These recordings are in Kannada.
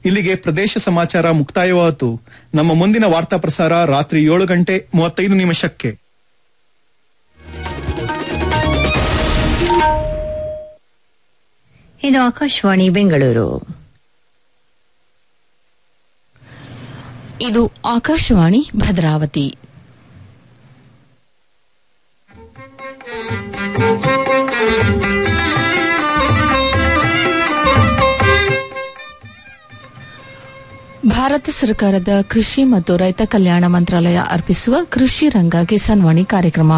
ಇಲ್ಲಿಗೆ ಪ್ರದೇಶ ಸಮಾಚಾರ ಮುಕ್ತಾಯವಾಯಿತು ನಮ್ಮ ಮುಂದಿನ ವಾರ್ತಾ ಪ್ರಸಾರ ರಾತ್ರಿ ಏಳು ಗಂಟೆ ಮೂವತ್ತೈದು ನಿಮಿಷಕ್ಕೆ ಇದು ಆಕಾಶವಾಣಿ ಬೆಂಗಳೂರು ಇದು ಆಕಾಶವಾಣಿ ಭದ್ರಾವತಿ ಭಾರತ ಸರ್ಕಾರದ ಕೃಷಿ ಮತ್ತು ರೈತ ಕಲ್ಯಾಣ ಮಂತ್ರಾಲಯ ಅರ್ಪಿಸುವ ಕೃಷಿ ರಂಗ ಕಿಸಾನ್ ವಾಣಿ ಕಾರ್ಯಕ್ರಮ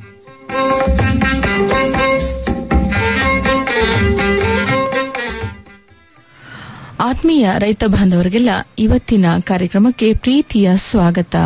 ಆತ್ಮೀಯ ರೈತ ಬಾಂಧವರಿಗೆಲ್ಲ ಇವತ್ತಿನ ಕಾರ್ಯಕ್ರಮಕ್ಕೆ ಪ್ರೀತಿಯ ಸ್ವಾಗತ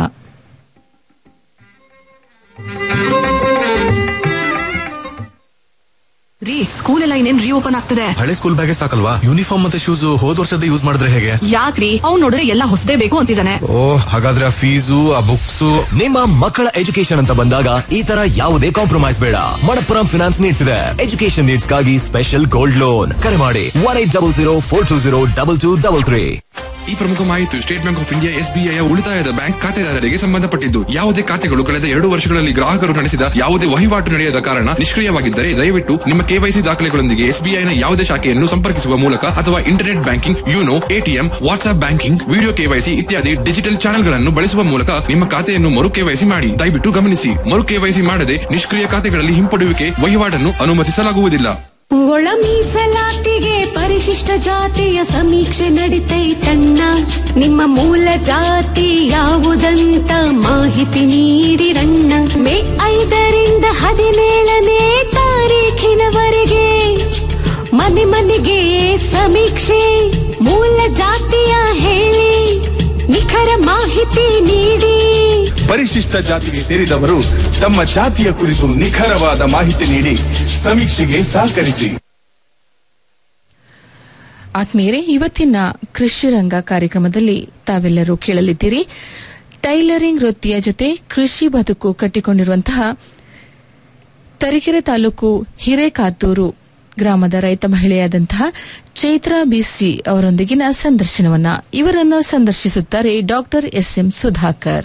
ರೀ ಸ್ಕೂಲ್ ಎಲ್ಲ ಇನ್ನೇನ್ ರೀಓಪನ್ ಆಗ್ತದೆ ಹಳೆ ಸ್ಕೂಲ್ ಬ್ಯಾಗೇ ಸಾಕಲ್ವಾ ಯೂನಿಫಾರ್ಮ್ ಮತ್ತೆ ಶೂಸ್ ಹೋದ್ ವರ್ಷದ ಯೂಸ್ ಮಾಡಿದ್ರೆ ಹೇಗೆ ಯಾಕ್ರಿ ಅವ್ನ್ ನೋಡಿದ್ರೆ ಎಲ್ಲ ಹೊಸದೇ ಬೇಕು ಅಂತಿದ್ದಾನೆ ಓ ಹಾಗಾದ್ರೆ ಆ ಫೀಸು ಆ ಬುಕ್ಸ್ ನಿಮ್ಮ ಮಕ್ಕಳ ಎಜುಕೇಶನ್ ಅಂತ ಬಂದಾಗ ಈ ತರ ಯಾವುದೇ ಕಾಂಪ್ರಮೈಸ್ ಬೇಡ ಮಣಪ್ಪುರಂ ಫಿನಾನ್ಸ್ ನೀಡ್ತಿದೆ ಎಜುಕೇಶನ್ ನೀಡ್ಸ್ ಗಾಗಿ ಸ್ಪೆಷಲ್ ಗೋಲ್ಡ್ ಲೋನ್ ಕರೆ ಮಾಡಿ one eight double zero four two zero double two double three ಈ ಪ್ರಮುಖ ಮಾಹಿತಿ State Bank of India SBI ಉಳಿತಾಯದ ಬ್ಯಾಂಕ್ ಖಾತೆದಾರರಿಗೆ ಸಂಬಂಧಪಟ್ಟಿದ್ದು ಯಾವುದೇ ಖಾತೆಗಳು ಕಳೆದ ಎರಡು ವರ್ಷಗಳಲ್ಲಿ ಗ್ರಾಹಕರು ನಡೆಸಿದ ಯಾವುದೇ ವಹಿವಾಟು ನಡೆಯದ ಕಾರಣ ನಿಷ್ಕ್ರಿಯವಾಗಿದ್ದರೆ ದಯವಿಟ್ಟು ನಿಮ್ಮ ಕೆವೈಸಿ ದಾಖಲೆಗಳೊಂದಿಗೆ ಎಸ್ಬಿಐನ ಯಾವುದೇ ಶಾಖೆಯನ್ನು ಸಂಪರ್ಕಿಸುವ ಮೂಲಕ ಅಥವಾ internet banking YONO ATM WhatsApp banking video KYC ಇತ್ಯಾದಿ ಡಿಜಿಟಲ್ ಚಾನೆಲ್ಗಳನ್ನು ಬಳಸುವ ಮೂಲಕ ನಿಮ್ಮ ಖಾತೆಯನ್ನು ಮರು ಕೆವೈಸಿ ಮಾಡಿ ದಯವಿಟ್ಟು ಗಮನಿಸಿ ಮರು ಕೆವೈಸಿ ಮಾಡದೆ ನಿಷ್ಕ್ರಿಯ ಖಾತೆಗಳಲ್ಲಿ ಹಿಂಪಡೆಯುವಿಕೆ ವಹಿವಾಟನ್ನು ಅನುಮತಿಸಲಾಗುವುದಿಲ್ಲ ಒಳ ಮೀಸಲಾತಿಗೆ ಪರಿಶಿಷ್ಟ ಜಾತಿಯ ಸಮೀಕ್ಷೆ ನಡಿತೈತಣ್ಣ ನಿಮ್ಮ ಮೂಲ ಜಾತಿ ಯಾವುದಂತ ಮಾಹಿತಿ ನೀಡಿರಣ್ಣ ಮೇ ಐದರಿಂದ ಹದಿನೇಳನೇ ತಾರೀಖಿನವರೆಗೆ ಮನೆ ಮನೆಗೆ ಸಮೀಕ್ಷೆ ಮೂಲ ಜಾತಿಯ ಹೇಳಿ ನಿಖರ ಮಾಹಿತಿ ನೀಡಿ ಪರಿಶಿಷ್ಟ ಜಾತಿಗೆ ಸೇರಿದವರು ತಮ್ಮ ಜಾತಿಯ ಕುರಿತು ನಿಖರವಾದ ಮಾಹಿತಿ ನೀಡಿ ಸಮೀಕ್ಷೆಗೆ ಸಹಕರಿಸಿ ಆತ್ಮೀಯರೇ ಇವತ್ತಿನ ಕೃಷಿ ರಂಗ ಕಾರ್ಯಕ್ರಮದಲ್ಲಿ ತಾವೆಲ್ಲರೂ ಕೇಳಲಿದ್ದೀರಿ ಟೈಲರಿಂಗ್ ವೃತ್ತಿಯ ಜೊತೆ ಕೃಷಿ ಬದುಕು ಕಟ್ಟಿಕೊಂಡಿರುವಂತಹ ತರೀಕೆರೆ ತಾಲೂಕು ಹಿರೇಕಾತೂರು ಗ್ರಾಮದ ರೈತ ಮಹಿಳೆಯಾದಂತಹ ಚೈತ್ರಾ ಬಿಸಿ ಅವರೊಂದಿಗಿನ ಸಂದರ್ಶನವನ್ನ ಇವರನ್ನು ಸಂದರ್ಶಿಸುತ್ತಾರೆ ಡಾಕ್ಟರ್ ಎಸ್ ಎಂ ಸುಧಾಕರ್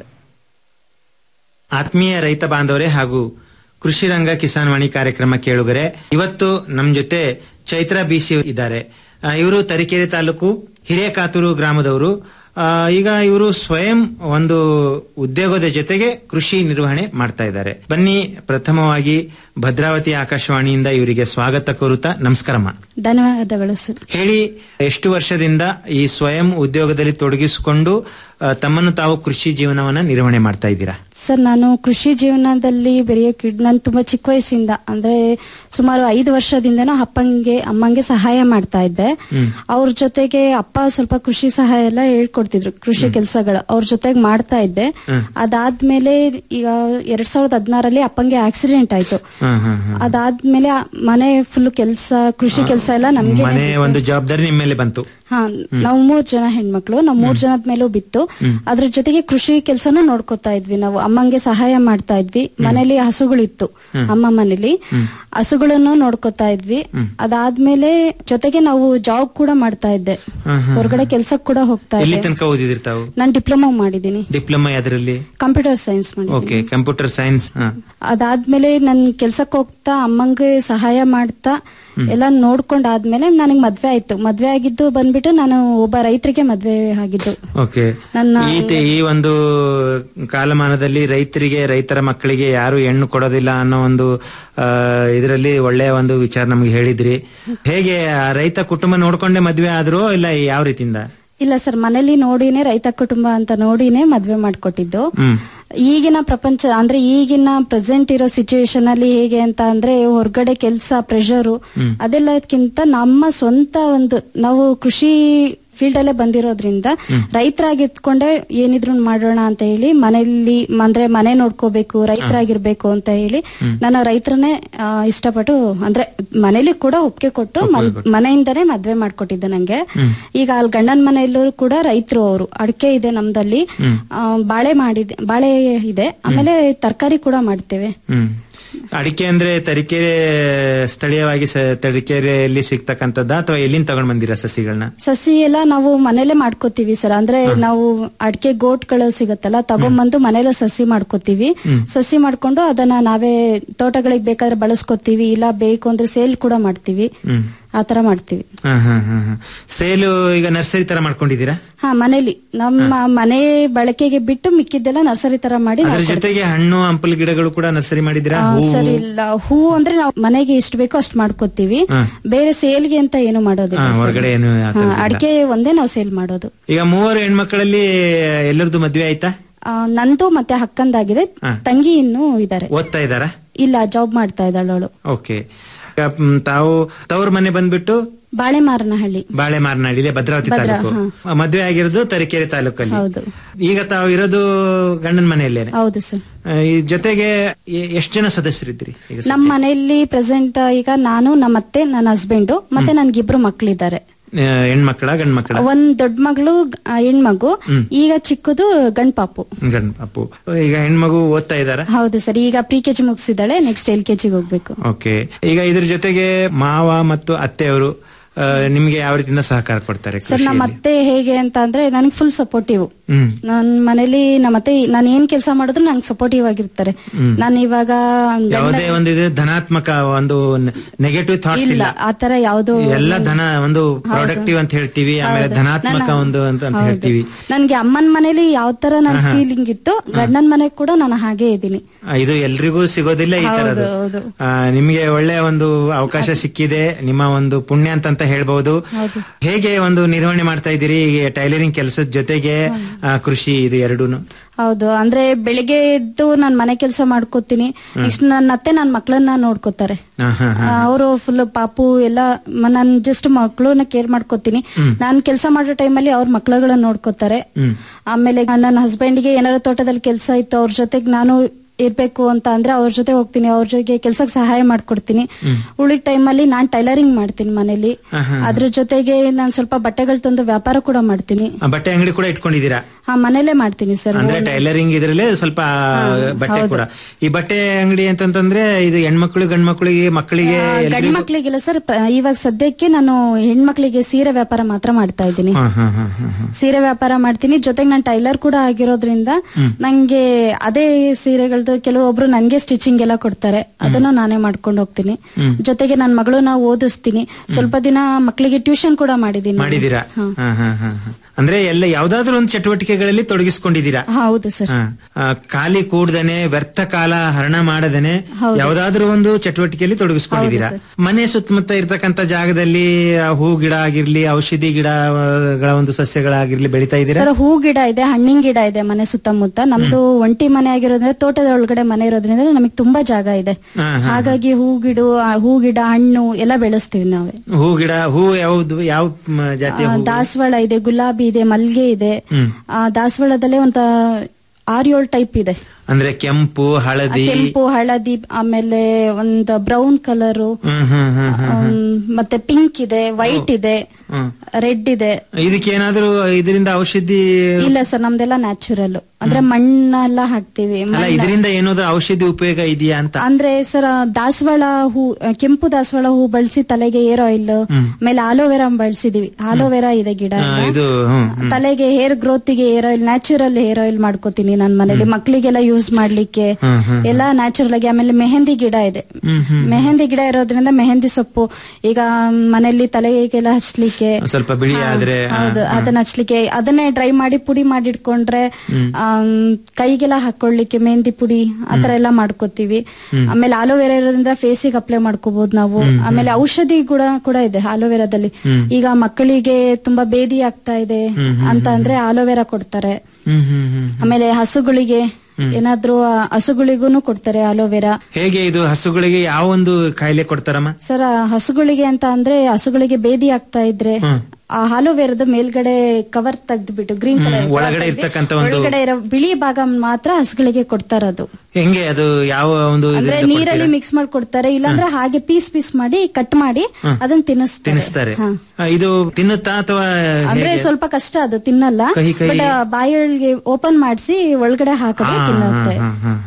ಆತ್ಮೀಯ ರೈತ ಬಾಂಧವರೇ ಹಾಗೂ ಕೃಷಿ ರಂಗ ಕಿಸಾನ್ ವಾಣಿ ಕಾರ್ಯಕ್ರಮ ಕೇಳುಗರೆ ಇವತ್ತು ನಮ್ ಜೊತೆ ಚೈತ್ರಾ ಬಿಸಿ ಇದ್ದಾರೆ ಆ, ಇವರು ತರೀಕೆರೆ ತಾಲೂಕು ಹಿರೇಕಾತೂರು ಗ್ರಾಮದವರು ಆ, ಈಗ ಇವರು ಸ್ವಯಂ ಒಂದು ಉದ್ಯೋಗದ ಜೊತೆಗೆ ಕೃಷಿ ನಿರ್ವಹಣೆ ಮಾಡ್ತಾ ಇದ್ದಾರೆ ಬನ್ನಿ ಪ್ರಥಮವಾಗಿ ಭದ್ರಾವತಿ ಆಕಾಶವಾಣಿಯಿಂದ ಇವರಿಗೆ ಸ್ವಾಗತ ಕೋರುತ್ತಾ ನಮಸ್ಕಾರಮ್ಮ ಧನ್ಯವಾದಗಳು ಸರ್ ಹೇಳಿ ಎಷ್ಟು ವರ್ಷದಿಂದ ಈ ಸ್ವಯಂ ಉದ್ಯೋಗದಲ್ಲಿ ತೊಡಗಿಸಿಕೊಂಡು ಆ, ತಮ್ಮನ್ನು ತಾವು ಕೃಷಿ ಜೀವನವನ್ನ ನಿರ್ವಹಣೆ ಮಾಡ್ತಾ ಇದ್ದೀರಾ ಸರ್ ನಾನು ಕೃಷಿ ಜೀವನದಲ್ಲಿ ಬೆರೆಯೋಕೆ ನಾನು ತುಂಬಾ ಚಿಕ್ಕ ವಯಸ್ಸಿಂದ ಅಂದ್ರೆ ಸುಮಾರು ಐದು ವರ್ಷದಿಂದನೂ ಅಪ್ಪಂಗೆ ಅಮ್ಮಂಗೆ ಸಹಾಯ ಮಾಡ್ತಾ ಇದ್ದೆ ಅವ್ರ ಜೊತೆಗೆ ಅಪ್ಪ ಸ್ವಲ್ಪ ಕೃಷಿ ಸಹಾಯ ಎಲ್ಲ ಹೇಳ್ಕೊಡ್ತಿದ್ರು ಕೃಷಿ ಕೆಲಸಗಳು ಅವ್ರ ಜೊತೆಗೆ ಮಾಡ್ತಾ ಇದ್ದೆ ಅದಾದ್ಮೇಲೆ ಈಗ ಎರಡ್ ಸಾವಿರದ ಹದಿನಾರಲ್ಲಿ ಅಪ್ಪಂಗೆ ಆಕ್ಸಿಡೆಂಟ್ ಆಯ್ತು ಅದಾದ್ಮೇಲೆ ಆ ಮನೆ ಫುಲ್ ಕೆಲಸ ಕೃಷಿ ಕೆಲಸ ಎಲ್ಲ ನಮ್ಗೆ ಮನೆ ಒಂದು ಜವಾಬ್ದಾರಿ ನಿಮ್ಮ ಮೇಲೆ ಬಂತು ಹಾ ನಾವು ಮೂರ್ ಜನ ಹೆಣ್ಮಕ್ಳು ನಾವ್ ಮೂರ್ ಜನದ ಮೇಲೂ ಬಿತ್ತು ಅದ್ರ ಜೊತೆಗೆ ಕೃಷಿ ಕೆಲ್ಸನೂ ನೋಡ್ಕೊತಾ ಇದ್ವಿ ನಾವು ಅಮ್ಮಂಗೆ ಸಹಾಯ ಮಾಡ್ತಾ ಇದ್ವಿ ಮನೇಲಿ ಹಸುಗಳಿತ್ತು ಅಮ್ಮ ಮನೇಲಿ ಹಸುಗಳನ್ನು ನೋಡ್ಕೊತಾ ಇದ್ವಿ ಅದಾದ್ಮೇಲೆ ಜೊತೆಗೆ ನಾವು ಜಾಬ್ ಕೂಡ ಮಾಡ್ತಾ ಇದ್ದೆ ಹೊರಗಡೆ ಕೆಲ್ಸಕ್ ಕೂಡ ಹೋಗ್ತಾ ಎಲ್ಲಿ ಇದ್ದೆ ತನಕ ಓದಿದಿರಿ ತಾವು ನಾನ್ ಡಿಪ್ಲೊಮಾ ಮಾಡಿದೀನಿ ಡಿಪ್ಲೊಮಾ ಯಾವ್ದ್ರಲ್ಲಿ ಕಂಪ್ಯೂಟರ್ ಸೈನ್ಸ್ ಮಾಡಿದ್ದೀನಿ ಓಕೆ ಕಂಪ್ಯೂಟರ್ ಸೈನ್ಸ್ ಅದಾದ್ಮೇಲೆ ನನ್ ಕೆಲ್ಸಕ್ಕೆ ಹೋಗ್ತಾ ಅಮ್ಮಂಗೆ ಸಹಾಯ ಮಾಡ್ತಾ ಎಲ್ಲ ನೋಡ್ಕೊಂಡಾದ್ಮೇಲೆ ನನಗ್ ಮದ್ವೆ ಆಯ್ತು ಮದ್ವೆ ಆಗಿದ್ದು ಬಂದ್ಬಿಟ್ಟು ನಾನು ಒಬ್ಬ ರೈತರಿಗೆ ಮದ್ವೆ ಆಗಿದ್ದು ಓಕೆ ನನ್ನ ಈ ತೆ- ಈ ಒಂದು ಕಾಲಮಾನದಲ್ಲಿ ರೈತರಿಗೆ ರೈತರ ಮಕ್ಕಳಿಗೆ ಯಾರು ಹೆಣ್ಣು ಕೊಡೋದಿಲ್ಲ ಅನ್ನೋ ಒಂದು ಇದರಲ್ಲಿ ಒಳ್ಳೆಯ ಒಂದು ವಿಚಾರ ನಮ್ಗೆ ಹೇಳಿದ್ರಿ ಹೇಗೆ ಆ ರೈತ ಕುಟುಂಬ ನೋಡ್ಕೊಂಡೆ ಮದ್ವೆ ಆದ್ರೂ ಇಲ್ಲ ಯಾವ ರೀತಿಯಿಂದ ಇಲ್ಲ ಸರ್ ಮನೇಲಿ ನೋಡಿನೇ ರೈತ ಕುಟುಂಬ ಅಂತ ನೋಡಿನೇ ಮದ್ವೆ ಮಾಡ್ಕೊಟ್ಟಿದ್ದು ಹ್ಮ್ ಈಗಿನ ಪ್ರಪಂಚ ಅಂದ್ರೆ ಈಗಿನ ಪ್ರೆಸೆಂಟ್ ಇರೋ ಸಿಚುವೇಶನ್ ಅಲ್ಲಿ ಹೇಗೆ ಅಂತ ಅಂದ್ರೆ ಹೊರಗಡೆ ಕೆಲಸ ಪ್ರೆಷರು ಅದೆಲ್ಲದಕ್ಕಿಂತ ನಮ್ಮ ಸ್ವಂತ ಒಂದು ನಾವು ಕೃಷಿ ಫೀಲ್ಡ್ ಅಲ್ಲೇ ಬಂದಿರೋದ್ರಿಂದ ರೈತರಾಗಿತ್ಕೊಂಡೆ ಏನಿದ್ರು ಮಾಡೋಣ ಅಂತ ಹೇಳಿ ಮನೆಯಲ್ಲಿ ಅಂದ್ರೆ ಮನೆ ನೋಡ್ಕೋಬೇಕು ರೈತರಾಗಿರ್ಬೇಕು ಅಂತ ಹೇಳಿ ನಾನು ರೈತರನ್ನೇ ಆ, ಇಷ್ಟಪಟ್ಟು ಅಂದ್ರೆ ಮನೇಲಿ ಕೂಡ ಒಪ್ಪಿಗೆ ಕೊಟ್ಟು ಮನ್- ಮನೆಯಿಂದನೇ ಮದ್ವೆ ಮಾಡ್ಕೊಟ್ಟಿದ್ದೆ ನಂಗೆ ಈಗ ಅಲ್ಲಿ ಗಂಡನ ಮನೆಯಲ್ಲೂ ಕೂಡ ರೈತರು ಅವರು ಅಡಿಕೆ ಇದೆ ನಮ್ದಲ್ಲಿ ಆ, ಬಾಳೆ ಮಾಡಿದೆ ಬಾಳೆ ಇದೆ ಆಮೇಲೆ ತರಕಾರಿ ಕೂಡ ಮಾಡ್ತೇವೆ ಹ್ಮ್ ಅಡಿಕೆ ಅಂದ್ರೆ ತರೀಕೆರೆ ಸ್ಥಳೀಯವಾಗಿ ಸ- ತರೀಕೆರೆಯಲ್ಲಿ ಸಿಗ್ತಕ್ಕಂಥದ್ದ ಅಥವಾ ಎಲ್ಲಿಂದ ತಗೊಂಡ್ ಬಂದಿರ ಸಸಿಗಳನ್ನ ಸಸಿ ಎಲ್ಲ ನಾವು ಮನೇಲೆ ಮಾಡ್ಕೋತೀವಿ ಸರ್ ಅಂದ್ರೆ ನಾವು ಅಡಿಕೆ ಗೋಟ್ಗಳು ಸಿಗತ್ತಲ್ಲ ತಗೊಂಬಂದು ಮನೇಲೆ ಸಸಿ ಮಾಡ್ಕೋತೀವಿ ಸಸಿ ಮಾಡ್ಕೊಂಡು ಅದನ್ನ ನಾವೇ ತೋಟಗಳಿಗೆ ಬೇಕಾದ್ರೆ ಬಳಸ್ಕೋತೀವಿ ಇಲ್ಲ ಬೇಕು ಅಂದ್ರೆ ಸೇಲ್ ಕೂಡ ಮಾಡ್ತೀವಿ ಹ್ಮ್ ಆತರ ಮಾಡ್ತೀವಿ ಹಾ, ಹಾ, ಹಾ, ಹಾ. ಸೇಲು ಈಗ ನರ್ಸರಿ ತರ ಮಾಡ್ಕೊಂಡಿದ್ದೀರಾ ಹಾ ಮನೇಲಿ ನಮ್ಮ ಮನೆ ಬಳಕೆಗೆ ಬಿಟ್ಟು ಮಿಕ್ಕಿದ್ದೆಲ್ಲ ನರ್ಸರಿ ತರ ಮಾಡಿ ಅದ್ರ ನಾವು ಜೊತೆಗೆ ಹಣ್ಣು ಹಂಪಲು ಗಿಡಗಳು ಕೂಡ ನರ್ಸರಿ ಮಾಡಿದಿರಾ ಆ, ಹೂವು ಸರ್ ಇಲ್ಲ ಹೂ ಅಂದ್ರೆ ನಾವು ಮನೆಗೆ ಎಷ್ಟು ಬೇಕೋ ಅಷ್ಟು ಮಾಡ್ಕೋತೀವಿ ಹಾ. ಬೇರೆ ಸೇಲ್ಗೆ ಅಂತ ಏನು ಮಾಡೋದಿಲ್ಲ ಹಾ, ಸರ್. ಹೊರಗಡೆ ಏನು ಆ ಥರದ್ದು ಇಲ್ಲ. ಅಡಿಕೆ ಒಂದೇ ನಾವು ಸೇಲ್ ಮಾಡೋದು ಈಗ ಮೂವರು ಹೆಣ್ಮಕ್ಳಲ್ಲಿ ಎಲ್ಲರದ್ದು ಮದ್ವೆ ಆಯ್ತಾ ಆ, ನಂದು ಮತ್ತೆ ಹಕ್ಕಂದಾಗಿದೆ ಹಾ. ತಂಗಿ ಇನ್ನೂ ಇದಾರೆ ಓದ್ತಾ ಇದ್ದಾರಾ ಇಲ್ಲ ಜಾಬ್ ಮಾಡ್ತಾ ಇದ್ದಾಳೆ ಅವಳು ಓಕೆ ಈಗ, ಮ್, ತಾವು ತವ್ರ ಮನೆ ಬಂದ್ಬಿಟ್ಟು ಬಾಳೆಮಾರನಹಳ್ಳಿ ಬಾಳೆ ಮಾರನಾಡಿಲೆ ಭದ್ರಾವತಿ ಭದ್ರಾ, ತಾಲೂಕು ಮದ್ವೆ ಆಗಿರೋದು ತರೀಕೆರೆ ತಾಲೂಕಲ್ಲಿ ಹೌದು ಈಗ ತಾವು ಇರೋದು ಗಂಡನ ಮನೆಯಲ್ಲೇನೆ ಹೌದು ಸರ್ ಆ, ಈ ಜೊತೆಗೆ ಎ- ಎಷ್ಟ್ ಜನ ಸದಸ್ಯರಿದ್ದೀರಿ ಈಗ ಸದ್ಯ? ನಮ್ಮ ಮನೆಯಲ್ಲಿ ಪ್ರೆಸೆಂಟ್ ಈಗ ನಾನು ನಮ್ಮ ಅತ್ತೆ ನನ್ನ ಹಸ್ಬೆಂಡ್ ಮತ್ತೆ ನನ್ಗಿಬ್ರು ಮಕ್ಳಿದ್ದಾರೆ ಆ, ಹೆಣ್ಮಕ್ಳ ಗಂಡ್ ಮಕ್ಳ ಒಂದ್ ದೊಡ್ಡ ಮಗಳು ಆ, ಹೆಣ್ಮಗು ಈಗ ಚಿಕ್ಕದು ಗಂಡ್ ಪಾಪು ಗಂಡ್ ಪಾಪು ಈಗ ಹೆಣ್ಮಗು ಓದ್ತಾ ಇದಾರ ಹೌದು ಸರ್ ಈಗ ಪ್ರಿ ಕೆಜಿ ಮುಗಿಸಿದಾಳೆ ನೆಕ್ಸ್ಟ್ ಎಲ್ ಕೆಜಿಗೆ ಹೋಗ್ಬೇಕು ಓಕೆ ಈಗ ಇದ್ರ ಜೊತೆಗೆ ಮಾವ ಮತ್ತು ಅತ್ತೆಯವರು ಆ, ನಿಮ್ಗೆ ಯಾವ ರೀತಿಯಿಂದ ಸಹಕಾರ ಕೊಡ್ತಾರೆ ಸರ್ ನಮ್ಮ ಕೃಷಿಯಲ್ಲಿ? ಅತ್ತೆ ಹೇಗೆ ಅಂತ ಅಂದ್ರೆ ನನಗೆ ಫುಲ್ ಸಪೋರ್ಟಿವ್ ಹ್ಮ್ ನನ್ ಮನೇಲಿ ನಮ್ಮ ಅತ್ತೆ ನಾನು ಏನ್ ಕೆಲಸ ಮಾಡಿದ್ರು ನಂಗೆ ಸಪೋರ್ಟಿವ್ ಆಗಿರ್ತಾರೆ ನಾನು ಇವಾಗ ಯಾವುದೇ ಒಂದು ಇದು ಧನಾತ್ಮಕ ಒಂದು ನೆಗೆಟಿವ್ ಥಾಟ್ಸ್ ಇಲ್ಲ ಇಲ್ಲ ಆತರ ಯಾವ್ದು ಎಲ್ಲ ಧನ ಒಂದು ಪ್ರೊಡಕ್ಟಿವ್ ಅಂತ ಹೇಳ್ತೀವಿ ಆಮೇಲೆ ಹೌದು. ಧನಾತ್ಮಕ ನಾನು- ಒಂದು ಅಂತ ಅಂತ ಹೌದು. ಹೇಳ್ತೀವಿ ನನ್ಗೆ ಅಮ್ಮನ ಮನೇಲಿ ಯಾವ ತರ ನನ್ನ ಆಹಾ. ಫೀಲಿಂಗ್ ಇತ್ತು ಗಂಡನ ಮನೆಗ್ ಕೂಡ ನಾನು ಹಾಗೆ ಇದ್ದೀನಿ ಆ, ಇದು ಎಲ್ರಿಗೂ ಸಿಗೋದಿಲ್ಲ ಈ ಹೌದು, ತರದ್ದು ಹೌದು. ಆ, ನಿಮ್ಗೆ ಒಳ್ಳೆ ಒಂದು ಅವಕಾಶ ಸಿಕ್ಕಿದೆ ನಿಮ್ಮ ಒಂದು ಪುಣ್ಯ ಅಂತ ಅಂತ ಹೇಳ್ಬಹುದು ಹೌದು. ಹೇಗೆ ಒಂದು ನಿರ್ವಹಣೆ ಮಾಡ್ತಾ ಇದ್ದೀರಿ ಈಗ ಟೈಲರಿಂಗ್ ಕೆಲಸದ ಜೊತೆಗೆ ಆ, ಕೃಷಿ ಇದು ಎರಡೂನು ಹೌದು ಅಂದ್ರೆ ಬೆಳಿಗ್ಗೆ ಎದ್ದು ನಾನ್ ಮನೆ ಕೆಲಸ ಮಾಡ್ಕೋತೀನಿ ನೆಕ್ಸ್ಟ್ ನನ್ನ ಅತ್ತೆ ನನ್ನ ಮಕ್ಕಳನ್ನ ನೋಡ್ಕೋತಾರೆ ಹಾ, ಹಾ, ಹಾ. ಅವರು ಫುಲ್ ಪಾಪು ಎಲ್ಲ ಮ- ನಾನ್ ಜಸ್ಟ್ ಮಕ್ಕಳನ್ನ ಕೇರ್ ಮಾಡ್ಕೋತೀನಿ ನಾನ್ ಕೆಲಸ ಮಾಡೋ ಟೈಮಲ್ಲಿ ಅವ್ರ ಮಕ್ಕಳುಗಳನ್ನ ನೋಡ್ಕೋತಾರೆ ಆಮೇಲೆ ನನ್ನ ಹಸ್ಬೆಂಡ್ಗೆ ಏನಾದ್ರು ತೋಟದಲ್ಲಿ ಕೆಲಸ ಇತ್ತು ಅವ್ರ ಜೊತೆಗೆ ನಾನು ಇರ್ಬೇಕು ಅಂತ ಅಂದ್ರೆ ಅವ್ರ ಜೊತೆ ಹೋಗ್ತೀನಿ ಅವ್ರ ಜೊತೆಗೆ ಕೆಲ್ಸಕ್ಕೆ ಸಹಾಯ ಮಾಡ್ಕೊಡ್ತೀನಿ ಉಳಿದ ಟೈಮಲ್ಲಿ ನಾನ್ ಟೈಲರಿಂಗ್ ಮಾಡ್ತೀನಿ ಮನೇಲಿ ಅದ್ರ ಜೊತೆಗೆ ನಾನ್ ಸ್ವಲ್ಪ ಬಟ್ಟೆಗಳು ತಂದು ವ್ಯಾಪಾರ ಕೂಡ ಮಾಡ್ತೀನಿ ಆ, ಬಟ್ಟೆ ಅಂಗಡಿ ಕೂಡ ಇಟ್ಕೊಂಡಿದ್ದೀರಾ ಹಾ ಮನೇಲೆ ಮಾಡ್ತೀನಿ ಸರ್ ಅಂದ್ರೆ ಟೈಲರಿಂಗ್ ಇದ್ರಲ್ಲೇ ಸ್ವಲ್ಪ ಬಟ್ಟೆ ಹೌದು. ಕೂಡ ಈ ಬಟ್ಟೆ ಅಂಗಡಿ ಅಂತಂತಂದ್ರೆ ಇದು ಹೆಣ್ಮಕ್ಳು ಗಂಡ್ ಮಕ್ಕಳಿಗೆ ಮಕ್ಕಳಿಗೆ ಗಂಡ್ ಎಲ್ರಿಗೂ- ಮಕ್ಳಿಗೆಲ್ಲ ಸರ್ ಪ- ಇವಾಗ ಸದ್ಯಕ್ಕೆ ನಾನು ಹೆಣ್ಮಕ್ಳಿಗೆ ಸೀರೆ ವ್ಯಾಪಾರ ಮಾತ್ರ ಮಾಡ್ತಾ ಇದ್ದೀನಿ ಹಾ, ಹಾ, ಹಾ, ಹಾ, ಹಾ. ಸೀರೆ ವ್ಯಾಪಾರ ಮಾಡ್ತೀನಿ ಜೊತೆಗೆ ನಾನು ಟೈಲರ್ ಕೂಡ ಆಗಿರೋದ್ರಿಂದ ನಂಗೆ ಅದೇ ಸೀರೆಗಳದ್ದು ಕೆಲವೊಬ್ರು ನನ್ಗೆ ಸ್ಟಿಚಿಂಗ್ ಎಲ್ಲ ಕೊಡ್ತಾರೆ ಅದನ್ನು ನಾನೇ ಮಾಡ್ಕೊಂಡು ಹೋಗ್ತೀನಿ ಜೊತೆಗೆ ನನ್ನ ಮಗಳನ್ನ ಓದಿಸ್ತೀನಿ ಸ್ವಲ್ಪ ದಿನ ಮಕ್ಕಳಿಗೆ ಟ್ಯೂಷನ್ ಕೂಡ ಮಾಡಿದ್ದೀನಿ ನಾನು. ಮಾಡಿದೀರಾ ಹಾ. ಹಾ, ಹಾ, ಹಾ, ಹಾ. ಅಂದ್ರೆ ಎಲ್ಲ ಯಾವ್ದಾದ್ರು ಒಂದು ಚಟುವಟಿಕೆಗಳಲ್ಲಿ ತೊಡಗಿಸ್ಕೊಂಡಿದ್ದೀರಾ ಹೌದು ಸರ್ ಹಾ. ಆ, ಖಾಲಿ ಕೂಡ್ದನೆ ವ್ಯರ್ಥ ಕಾಲ ಹರಣ ಮಾಡದೇನೆ ಹೌದು. ಯಾವ್ದಾದ್ರು ಒಂದು ಚಟುವಟಿಕೆಯಲ್ಲಿ ತೊಡಗಿಸ್ಕೊಂಡಿದ್ದೀರಾ ಹೌದು ಮನೆ ಸುತ್ತಮುತ್ತ ಇರ್ತಕ್ಕಂತ ಜಾಗದಲ್ಲಿ ಆ, ಹೂ ಗಿಡ ಆಗಿರ್ಲಿ ಔಷಧಿ ಗಿಡಗಳ ಒಂದು ಸಸ್ಯಗಳಾಗಿರ್ಲಿ ಬೆಳಿತಾ ಇದ್ದೀರಾ ಸರ್ ಹೂ ಗಿಡ ಇದೆ ಹಣ್ಣಿನ ಗಿಡ ಇದೆ ಮನೆ ಸುತ್ತಮುತ್ತ ನಮ್ದು ಒಂಟಿ ಮನೆ ಆಗಿರೋದ್ರಿಂದ ತೋಟದ ಒಳಗಡೆ ಮನೆ ಇರೋದ್ರಿಂದ ನಮಗೆ ತುಂಬಾ ಜಾಗ ಇದೆ ಹಾ, ಹಾ, ಹಾಗಾಗಿ ಹೂ ಗಿಡ ಆ, ಹೂ ಗಿಡ ಹಣ್ಣು ಎಲ್ಲ ಬೆಳೆಸ್ತೀವಿ ನಾವೇ ಹೂ ಗಿಡ ಹೂ ಯಾವ್ದು ಯಾವ ಮ, ಜಾತಿಯ ಆ, ಹೂ ದಾಸವಾಳ ಇದೆ ಗುಲಾಬಿ ಇದೆ ಮಲ್ಗೆ ಇದೆ ಆ, ದಾಸವಾಳದಲ್ಲೇ ಒಂದ ಆರ್ ಏಳು ಟೈಪ್ ಇದೆ ಅಂದ್ರೆ ಕೆಂಪು ಹಳದಿ ಕೆಂಪು ಹಳದಿ ಆಮೇಲೆ ಒಂದು ಬ್ರೌನ್ ಕಲರು ಹ್ಮ್ ಹ್ಮ್ ಹ್ಮ್ ಹ್ಮ್ ಮತ್ತೆ ಪಿಂಕ್ ಇದೆ ವೈಟ್ ಇದೆ ಹ್ಮ್. ರೆಡ್ ಇದೆ ಇದಕ್ಕೆ ಏನಾದ್ರೂ ಇದರಿಂದ ಔಷಧಿ ಇಲ್ಲ ಸರ್ ನಮ್ದೆಲ್ಲ ನ್ಯಾಚುರಲ್ ಅಂದ್ರೆ ಮಣ್ಣೆಲ್ಲ ಹಾಕ್ತಿವಿ ಅಲ್ಲ ಮಣ್ಣ- ಇದರಿಂದ ಏನಾದ್ರು ಔಷಧಿ ಉಪಯೋಗ ಇದೆಯಾ ಅಂತ ಅಂದ್ರೆ ಸರ್ ದಾಸವಾಳ ಹೂ ಆ, ಕೆಂಪು ದಾಸವಾಳ ಹೂ ಬಳಸಿ ತಲೆಗೆ ಏರ್ ಆಯಿಲ್ ಆಮೇಲೆ ಆಲೋವೆರಾ ಬಳಸಿದೀವಿ ಆಲೋವೆರಾ ಇದೆ ಗಿಡ ಆ, ಎಲ್ಲ. ಇದು ಹ್ಮ್ ಹ್ಮ್. ತಲೆಗೆ ಹೇರ್ ಗ್ರೋತ್ ಗೆ hair oil natural hair oil ಮಾಡ್ಕೋತೀನಿ ನನ್ನ ಮನೇಲಿ ಮಕ್ಕಳಿಗೆಲ್ಲ ಯೂಸ್ ಮಾಡ್ಲಿಕ್ಕೆ ಹ್ಮ್, ಹ್ಮ್. ಎಲ್ಲ ನ್ಯಾಚುರಲ್ ಆಗಿ ಆಮೇಲೆ ಮೆಹಂದಿ ಗಿಡ ಇದೆ ಮೆಹಂದಿ ಗಿಡ ಇರೋದ್ರಿಂದ ಮೆಹಂದಿ ಸೊಪ್ಪು ಈಗ ಮನೆಯಲ್ಲಿ ತಲೆಗೆಲ್ಲ ಹಚ್ಲಿಕ್ಕೆ ಸ್ವಲ್ಪ ಬಿಳಿ ಹಾ, ಆದ್ರೆ ಆ, ಹೌದು ಆ. ಅದನ್ನ ಹಚ್ಲಿಕ್ಕೆ ಅದನ್ನೇ ಡ್ರೈ ಮಾಡಿ ಪುಡಿ ಮಾಡಿಟ್ಕೊಂಡ್ರೆ ಆಮ್, ಕೈಗೆಲ್ಲ ಹಾಕೊಳ್ಳಿಕ್ಕೆ ಮೆಹಂದಿ ಪುಡಿ ಆತರ ಎಲ್ಲ ಮಾಡ್ಕೋತೀವಿ ಆಮೇಲೆ ಆಲೋವೆರಾ ಇರೋದ್ರಿಂದ ಫೇಸಿಗೆ ಅಪ್ಲೈ ಮಾಡ್ಕೋಬಹುದು ನಾವು ಆಮೇಲೆ ಔಷಧಿ ಕೂಡ ಕೂಡ ಇದೆ ಆಲೋವೆರಾದಲ್ಲಿ ಈಗ ಮಕ್ಕಳಿಗೆ ತುಂಬಾ ಬೇದಿ ಆಗ್ತಾ ಇದೆ ಅಂತ ಅಂದ್ರೆ ಆಲೋವೆರಾ ಕೊಡ್ತಾರೆ ಹ್ಮ್ ಹ್ಮ್ ಹ್ಮ್ ಆಮೇಲೆ ಹಸುಗಳಿಗೆ ಏನಾದ್ರೂ ಆ, ಹಸುಗಳಿಗೂನು ಕೊಡ್ತಾರೆ ಆಲೋವೆರಾ ಹೇಗೆ ಇದು ಹಸುಗಳಿಗೆ ಯಾವ ಒಂದು ಕಾಯಿಲೆ ಕೊಡ್ತಾರಮ್ಮ ಸರ್ ಆ ಹಸುಗಳಿಗೆ ಅಂತ ಅಂದ್ರೆ ಹಸುಗಳಿಗೆ ಬೇದಿ ಆಗ್ತಾ ಇದ್ರೆ ಆ ಆಲೋವೆರಾದ ಮೇಲ್ಗಡೆ ಕವರ್ ತೆಗ್ದ್ಬಿಟ್ಟು ಗ್ರೀನ್ ಕಲರ್ ಒಳಗಡೆ ಇರ್ತಕ್ಕಂಥ ಒಂದು- ಒಳಗಡೆ ಇರೋ ಬಿಳಿ ಭಾಗ ಮಾತ್ರ ಹಸುಗಳಿಗೆ ಕೊಡ್ತಾರದು ಹೆಂಗೆ ಅದು ಯಾವ ಒಂದು ಅಂದ್ರೆ ಇದರಿಂದ ನೀರಲ್ಲಿ ಕೊಡ್ತೀರಾ? ಮಿಕ್ಸ್ ಮಾಡಿ ಕೊಡ್ತಾರೆ ಇಲ್ಲಾಂದ್ರೆ ಹಾಗೆ ಪೀಸ್ ಪೀಸ್ ಮಾಡಿ ಕಟ್ ಮಾಡಿ ಅದನ್ನ ತಿನ್ನಿಸ್ತಾರೆ ತಿನ್ನಿಸ್ತಾರೆ ಹಾ. ಆ, ಇದು ತಿನ್ನುತ್ತಾ ಅಥವಾ ಅಂದ್ರೆ ಹೇಗೆ? ಸ್ವಲ್ಪ ಕಷ್ಟ ಅದು ತಿನ್ನಲ್ಲ ಕಹಿ ಕಹಿ. ಬಟ್ ಬಾಯಿಗೆ ಓಪನ್ ಮಾಡಿಸಿ ಒಳಗಡೆ ಹಾಕಿದ್ರೆ ಹಾ, ತಿನ್ನುತ್ತೆ ಹಾ, ಹಾ, ಹಾ.